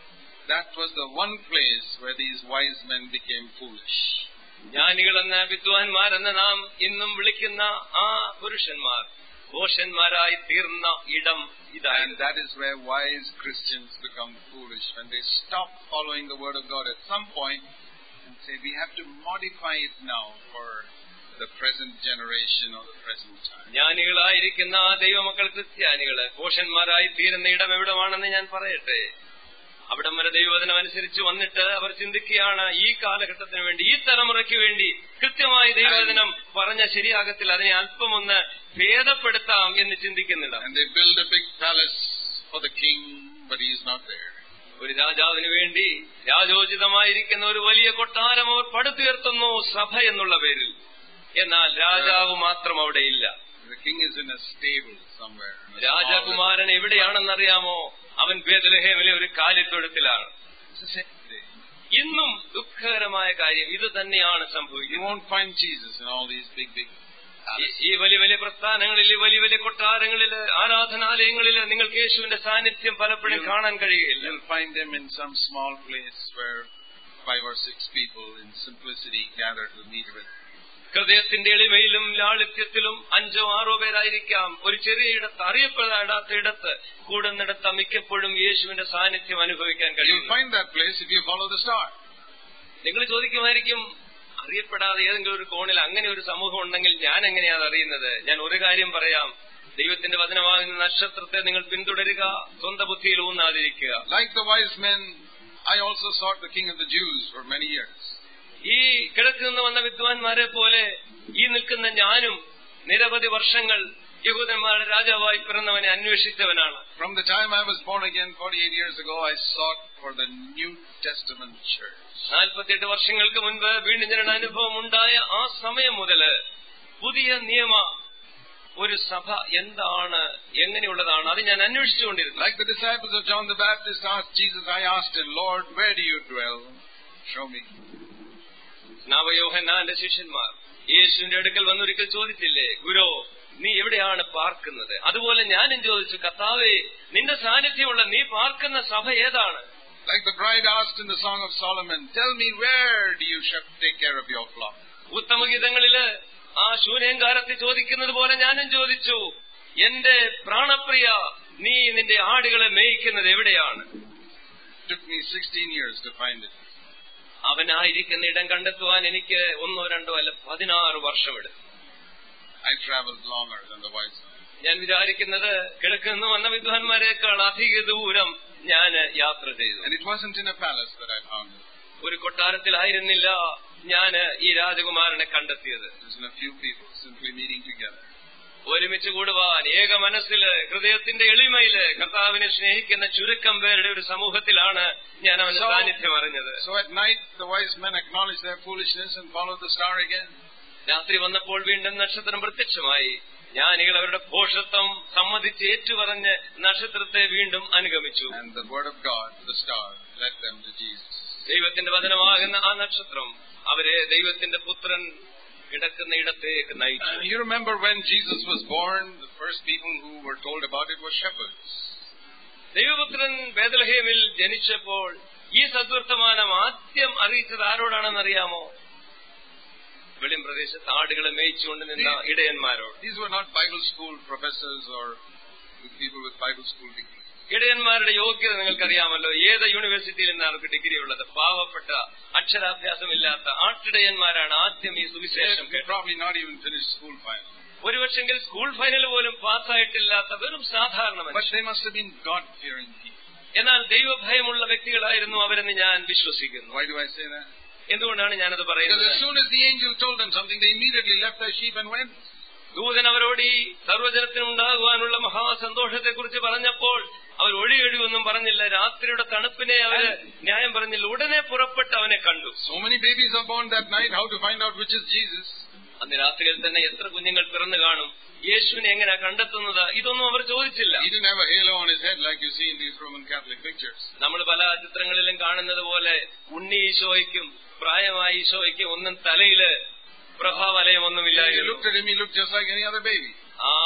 Speaker 2: that was the one place where these wise men became foolish.
Speaker 1: ജ്ഞാനികളെന്ന വിദ്വാൻമാരെന്ന് നാം ഇന്നും വിളിക്കുന്ന ആ പുരുഷന്മാർ ഘോഷന്മാരായി തീർന്ന ഇടം
Speaker 2: And
Speaker 1: ഇതായിരുന്നു
Speaker 2: that is where wise Christians become foolish when they stop following the Word of God at some point and say, we have to modify it now for the present generation or the present time.
Speaker 1: ജ്ഞാനികളായിരിക്കുന്ന ആ ദൈവമക്കൾ ക്രിസ്ത്യാനികള് ഘോഷന്മാരായി തീരുന്ന ഇടം എവിടമാണെന്ന് ഞാൻ പറയട്ടെ അവിടം വരെ ദൈവവചനം അനുസരിച്ച് വന്നിട്ട് അവർ ചിന്തിക്കുകയാണ് ഈ കാലഘട്ടത്തിന് വേണ്ടി ഈ തലമുറയ്ക്ക് വേണ്ടി കൃത്യമായി ദൈവവചനം പറഞ്ഞ ശരിയാകത്തിൽ അതിനെ അല്പമൊന്ന് ഭേദപ്പെടുത്താം എന്ന് ചിന്തിക്കുന്നില്ല
Speaker 2: And they build a big palace for the king, but he is not there.
Speaker 1: ഒരു രാജാവിന് വേണ്ടി രാജോചിതമായിരിക്കുന്ന ഒരു വലിയ കൊട്ടാരം അവർ പടുത്തുയർത്തുന്നു സഭ എന്നുള്ള പേരിൽ എന്നാൽ രാജാവ് മാത്രം അവിടെ ഇല്ല
Speaker 2: The king is in a stable somewhere. in a small
Speaker 1: രാജകുമാരൻ എവിടെയാണെന്നറിയാമോ അവൻ ബേദലഹേമിലെ ഒരു കാലിത്തൊഴുത്തിലാണ്
Speaker 2: It's the same day.
Speaker 1: ഇന്നും ദുഃഖകരമായ കാര്യം ഇത് തന്നെയാണ്
Speaker 2: You
Speaker 1: സംഭവിക്കുന്നത്
Speaker 2: won't find Jesus in all these big, big
Speaker 1: ഈ-
Speaker 2: palaces.
Speaker 1: ഈ വലിയ വലിയ പ്രസ്ഥാനങ്ങളിൽ ഈ വലിയ വലിയ കൊട്ടാരങ്ങളില് ആരാധനാലയങ്ങളിൽ നിങ്ങൾക്ക് യേശുവിന്റെ സാന്നിധ്യം പലപ്പോഴും കാണാൻ കഴിയുകയില്ല
Speaker 2: You'll find him in some small place where five or six people in simplicity gather to meet with.
Speaker 1: ഹൃദയത്തിന്റെ എളിമയിലും ലാളിത്യത്തിലും അഞ്ചോ ആറോ പേരായിരിക്കാം ഒരു ചെറിയ ഇടത്ത് അറിയപ്പെടാത്ത ഇടത്ത് കൂടുന്നിടത്ത് മിക്കപ്പോഴും യേശുവിന്റെ സാന്നിധ്യം അനുഭവിക്കാൻ
Speaker 2: You'll
Speaker 1: കഴിയും
Speaker 2: find that place if you follow the star.
Speaker 1: നിങ്ങൾ ചോദിക്കുമായിരിക്കും അറിയപ്പെടാതെ ഏതെങ്കിലും ഒരു കോണിൽ അങ്ങനെ ഒരു സമൂഹം ഉണ്ടെങ്കിൽ ഞാൻ എങ്ങനെയാ അത് അറിയുന്നത് ഞാൻ ഒരു കാര്യം പറയാം ദൈവത്തിന്റെ വചനമാകുന്ന നക്ഷത്രത്തെ നിങ്ങൾ പിന്തുടരുക സ്വന്തം ബുദ്ധിയിൽ ഊന്നാതിരിക്കുക
Speaker 2: Like the wise men, I also sought the king of the Jews for many years.
Speaker 1: ഈ കിഴക്ക് നിന്ന് വന്ന വിദ്വാൻമാരെ പോലെ ഈ നിൽക്കുന്ന ഞാനും നിരവധി വർഷങ്ങൾ യഹൂദന്മാരുടെ രാജാവായി പിറന്നവനെ അന്വേഷിച്ചവനാണ്
Speaker 2: From the time I was born again 48 years ago, I sought for the New Testament church.
Speaker 1: നാൽപ്പത്തിയെട്ട് വർഷങ്ങൾക്ക് മുൻപ് വീണ്ടും ജനന അനുഭവം ഉണ്ടായ ആ സമയം മുതല് പുതിയ നിയമ ഒരു സഭ എന്താണ് എങ്ങനെയുള്ളതാണ് അത് ഞാൻ അന്വേഷിച്ചുകൊണ്ടിരുന്നു
Speaker 2: Like the disciples of John the Baptist asked Jesus, I asked him, Lord, where do you dwell? Show me.
Speaker 1: നവയോഹന്നാന്റെ ശിഷ്യന്മാർ യേശുവിന്റെ അടുക്കൽ വന്നൊരിക്കൽ ചോദിച്ചില്ലേ ഗുരോ നീ എവിടെയാണ് പാർക്കുന്നത് അതുപോലെ ഞാനും ചോദിച്ചു കർത്താവേ നിന്റെ സാന്നിധ്യമുള്ള നീ പാർക്കുന്ന സഭ ഏതാണ്
Speaker 2: Like the bride asked in the Song of Solomon, Tell me where do you shep- take care of your flock?
Speaker 1: ഉത്തമഗീതങ്ങളില് ആ ശൂന്യങ്കാരത്തെ ചോദിക്കുന്നത് പോലെ ഞാനും ചോദിച്ചു എന്റെ പ്രാണപ്രിയ നീ നിന്റെ ആടുകളെ മേയിക്കുന്നത് എവിടെയാണ്
Speaker 2: It took me 16 years to find it.
Speaker 1: അവനായിരിക്കുന്ന ഇടം കണ്ടെത്തുവാൻ എനിക്ക് ഒന്നോ രണ്ടോ അല്ല പതിനാറ് വർഷമെടുത്തു
Speaker 2: I traveled longer than the wise men.
Speaker 1: ഞാൻ വിചാരിക്കുന്നത് കിഴക്കുനിന്ന് വന്ന വിദ്വാൻമാരെക്കാൾ അധിക ദൂരം ഞാൻ യാത്ര ചെയ്തു
Speaker 2: And it wasn't in a palace that I found it.
Speaker 1: ഒരു കൊട്ടാരത്തിലായിരുന്നില്ല ഞാൻ ഈ രാജകുമാരനെ കണ്ടെത്തിയത്
Speaker 2: It was in a few people simply meeting together.
Speaker 1: ഒരുമിച്ച് കൂടുവാൻ ഏക മനസ്സില് ഹൃദയത്തിന്റെ എളിമയില് കർത്താവിനെ സ്നേഹിക്കുന്ന ചുരുക്കം പേരുടെ ഒരു സമൂഹത്തിലാണ് ഞാൻ അവന്റെ
Speaker 2: So-
Speaker 1: സാന്നിധ്യം അറിഞ്ഞത്
Speaker 2: So at night, the wise men acknowledged their foolishness and followed the star again.
Speaker 1: രാത്രി വന്നപ്പോൾ വീണ്ടും നക്ഷത്രം പ്രത്യക്ഷമായി ജ്ഞാനികൾ അവരുടെ ഭോഷത്വം സമ്മതിച്ച് ഏറ്റുപറഞ്ഞ് നക്ഷത്രത്തെ വീണ്ടും അനുഗമിച്ചു
Speaker 2: And the word of God, the star, led them to Jesus.
Speaker 1: ദൈവത്തിന്റെ വചനമാകുന്ന ആ നക്ഷത്രം അവരെ ദൈവത്തിന്റെ പുത്രൻ കിടക്കുന്ന ഇടത്തേക്ക് നയിച്ചു
Speaker 2: And you remember when Jesus was born, the first people who were told about it were shepherds.
Speaker 1: ദൈവപുത്രൻ ബേദലഹേമിൽ ജനിച്ചപ്പോൾ ഈ സദ്വർത്തമാനം ആദ്യം അറിയിച്ചത് ആരോടാണെന്ന് അറിയാമോ വെളിം പ്രദേശത്ത് ആടുകളെ മേയിച്ചുകൊണ്ട് നിന്ന ഇടയന്മാരോട്
Speaker 2: These were not Bible school professors or people with Bible school degrees.
Speaker 1: ഇടയന്മാരുടെ യോഗ്യത നിങ്ങൾക്കറിയാമല്ലോ ഏത് യൂണിവേഴ്സിറ്റിയിൽ നിന്നാണ് അവർക്ക് ഡിഗ്രി ഉള്ളത് പാവപ്പെട്ട അക്ഷരാഭ്യാസമില്ലാത്ത ആട്ടിടയന്മാരാണ് ആദ്യം ഈ
Speaker 2: They
Speaker 1: സുവിശേഷം
Speaker 2: had
Speaker 1: കേട്ടത്
Speaker 2: probably not even finished school final.
Speaker 1: ഒരുപക്ഷെങ്കിൽ സ്കൂൾ ഫൈനൽ പോലും പാസ്സായിട്ടില്ലാത്ത വെറും സാധാരണ
Speaker 2: But
Speaker 1: മനുഷ്യർ
Speaker 2: they must have been God-fearing people.
Speaker 1: എന്നാൽ ദൈവഭയമുള്ള വ്യക്തികളായിരുന്നു അവരെന്ന് ഞാൻ വിശ്വസിക്കുന്നു
Speaker 2: Why do I say that?
Speaker 1: എന്തുകൊണ്ടാണ് ഞാനത്
Speaker 2: Because
Speaker 1: പറയുന്നത്
Speaker 2: as soon as the angel told them something, they immediately left their sheep and went.
Speaker 1: ദൂതൻ അവരോട് ഈ സർവ്വജനത്തിനുണ്ടാകുവാനുള്ള മഹാസന്തോഷത്തെക്കുറിച്ച് പറഞ്ഞപ്പോൾ അവർ ഒഴിയൊഴിവൊന്നും പറഞ്ഞില്ല രാത്രിയുടെ തണുപ്പിനെ അവര് ന്യായം പറഞ്ഞില്ല ഉടനെ പുറപ്പെട്ട് അവനെ കണ്ടു
Speaker 2: So many babies are born that night. How to find out which is Jesus?
Speaker 1: അന്ന് രാത്രിയിൽ തന്നെ എത്ര കുഞ്ഞുങ്ങൾ പിറന്നു കാണും യേശുവിനെ എങ്ങനെയാ കണ്ടെത്തുന്നത് ഇതൊന്നും അവർ ചോദിച്ചില്ല
Speaker 2: He didn't have a halo on his head like you see in these Roman Catholic pictures.
Speaker 1: നമ്മൾ പല ചിത്രങ്ങളിലും കാണുന്നത് പോലെ ഉണ്ണി ഈശോയ്ക്കും പ്രായമായ ഈശോയ്ക്കും ഒന്നും തലയില്
Speaker 2: When you
Speaker 1: പ്രഭാവലയമൊന്നുമില്ലായിരുന്നു
Speaker 2: looked at him, he looked just like any other baby.
Speaker 1: ആ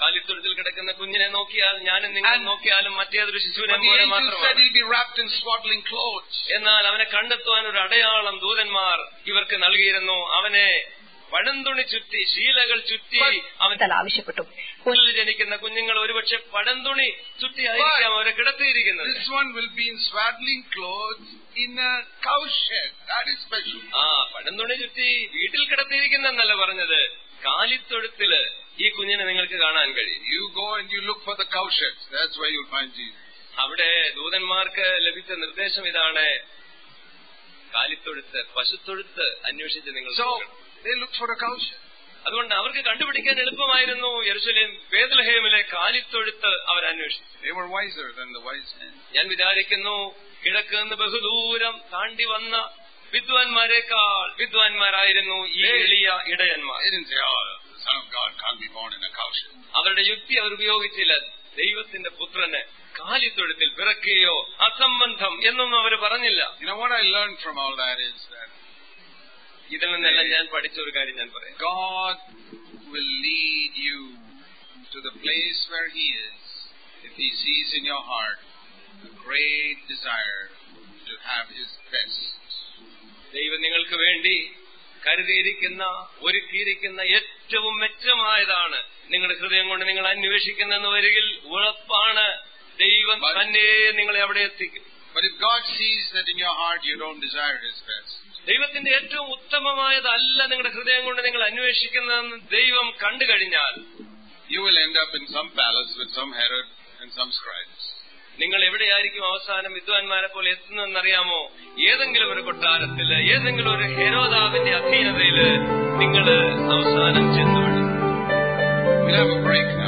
Speaker 1: കാലിത്തൊഴുത്തിൽ കിടക്കുന്ന കുഞ്ഞിനെ നോക്കിയാൽ ഞാനും നിങ്ങൾ
Speaker 2: And-
Speaker 1: നോക്കിയാലും മറ്റേതൊരു ശിശുവിനെ
Speaker 2: But the
Speaker 1: പോലെ
Speaker 2: angel said
Speaker 1: മാത്രമാണ്
Speaker 2: he'll be wrapped in swaddling clothes.
Speaker 1: എന്നാൽ അവനെ കണ്ടെത്തുവാൻ ഒരു അടയാളം ദൂതന്മാർ ഇവർക്ക് നൽകിയിരുന്നു അവനെ പഴന്തുണി ചുറ്റി ശീലകൾ ചുറ്റി അവൻ
Speaker 3: തല ആവശ്യപ്പെട്ടു
Speaker 1: ഉള്ളിൽ ജനിക്കുന്ന കുഞ്ഞുങ്ങൾ ഒരുപക്ഷെ പഴന്തുണി ചുറ്റിയായിരിക്കാം അവരെ കിടത്തിയിരിക്കുന്നത്
Speaker 2: This one will be in swaddling clothes in a cow shed. That is special.
Speaker 1: ആ പഴന്തുണി ചുറ്റി വീട്ടിൽ കിടത്തിയിരിക്കുന്നെന്നല്ല പറഞ്ഞത് കാലിത്തൊഴുത്തില് ഈ കുഞ്ഞിനെ നിങ്ങൾക്ക് കാണാൻ കഴിയും
Speaker 2: You go and you look for the cow sheds. That's where you'll find Jesus.
Speaker 1: അവിടെ ദൂതന്മാർക്ക് ലഭിച്ച നിർദ്ദേശം ഇതാണ് കാലിത്തൊഴുത്ത് പശുത്തൊഴുത്ത് അന്വേഷിച്ച് നിങ്ങൾ
Speaker 2: So
Speaker 1: പോകണം.
Speaker 2: they looked for a cow shed.
Speaker 1: അതുകൊണ്ട് അവർക്ക് കണ്ടുപിടിക്കാൻ എളുപ്പമായിരുന്നു യെരുസലേം ബേദലഹേമിലെ കാലിത്തൊഴുത്ത് അവർ അന്വേഷിച്ചു
Speaker 2: They were wiser than the wise men.
Speaker 1: ഞാൻ വിചാരിക്കുന്നു കിഴക്ക് നിന്ന് ബഹുദൂരം താണ്ടി വന്ന വിദ്വാൻമാരെക്കാൾ വിദ്വാൻമാരായിരുന്നു ഈ എളിയ ഇടയന്മാർ
Speaker 2: They didn't say, oh, the Son of God can't be born in a cow shed.
Speaker 1: അവരുടെ യുക്തി അവർ ഉപയോഗിച്ചില്ല ദൈവത്തിന്റെ പുത്രന് കാലിത്തൊഴുത്തിൽ പിറക്കുകയോ അസംബന്ധം എന്നൊന്നും അവർ പറഞ്ഞില്ല
Speaker 2: You know what I learned from all that is that
Speaker 1: ഇതിൽ നിന്നെല്ലാം ഞാൻ പഠിച്ച ഒരു കാര്യം ഞാൻ പറയാം
Speaker 2: God will lead you to the place where He is if He sees in your heart a great desire to have His best.
Speaker 1: ദൈവം നിങ്ങൾക്ക് വേണ്ടി കരുതിയിരിക്കുന്ന ഒരുക്കിയിരിക്കുന്ന ഏറ്റവും മെച്ചമായതാണ് നിങ്ങളുടെ ഹൃദയം കൊണ്ട് നിങ്ങൾ അന്വേഷിക്കുന്നെന്ന് വരികിൽ ഉറപ്പാണ് ദൈവം
Speaker 2: But-
Speaker 1: തന്നെ നിങ്ങളെ അവിടെ എത്തിക്കും
Speaker 2: But if God sees that in your heart you don't desire His best,
Speaker 1: ദൈവത്തിന്റെ ഏറ്റവും ഉത്തമമായതല്ല നിങ്ങളുടെ ഹൃദയം കൊണ്ട് നിങ്ങൾ അന്വേഷിക്കുന്നതെന്ന് ദൈവം കണ്ടു കഴിഞ്ഞാൽ
Speaker 2: you will end up in some palace with some Herod and some scribes.
Speaker 1: നിങ്ങൾ എവിടെയായിരിക്കും അവസാനം വിദ്വാൻമാരെ പോലെ എത്തുന്നതെന്നറിയാമോ ഏതെങ്കിലും ഒരു കൊട്ടാരത്തില് ഏതെങ്കിലും ഒരു ഹെരോദാവിന്റെ അധീനതയില് നിങ്ങൾ അവസാനം ചെന്നുവിടും
Speaker 2: We'll have a break now.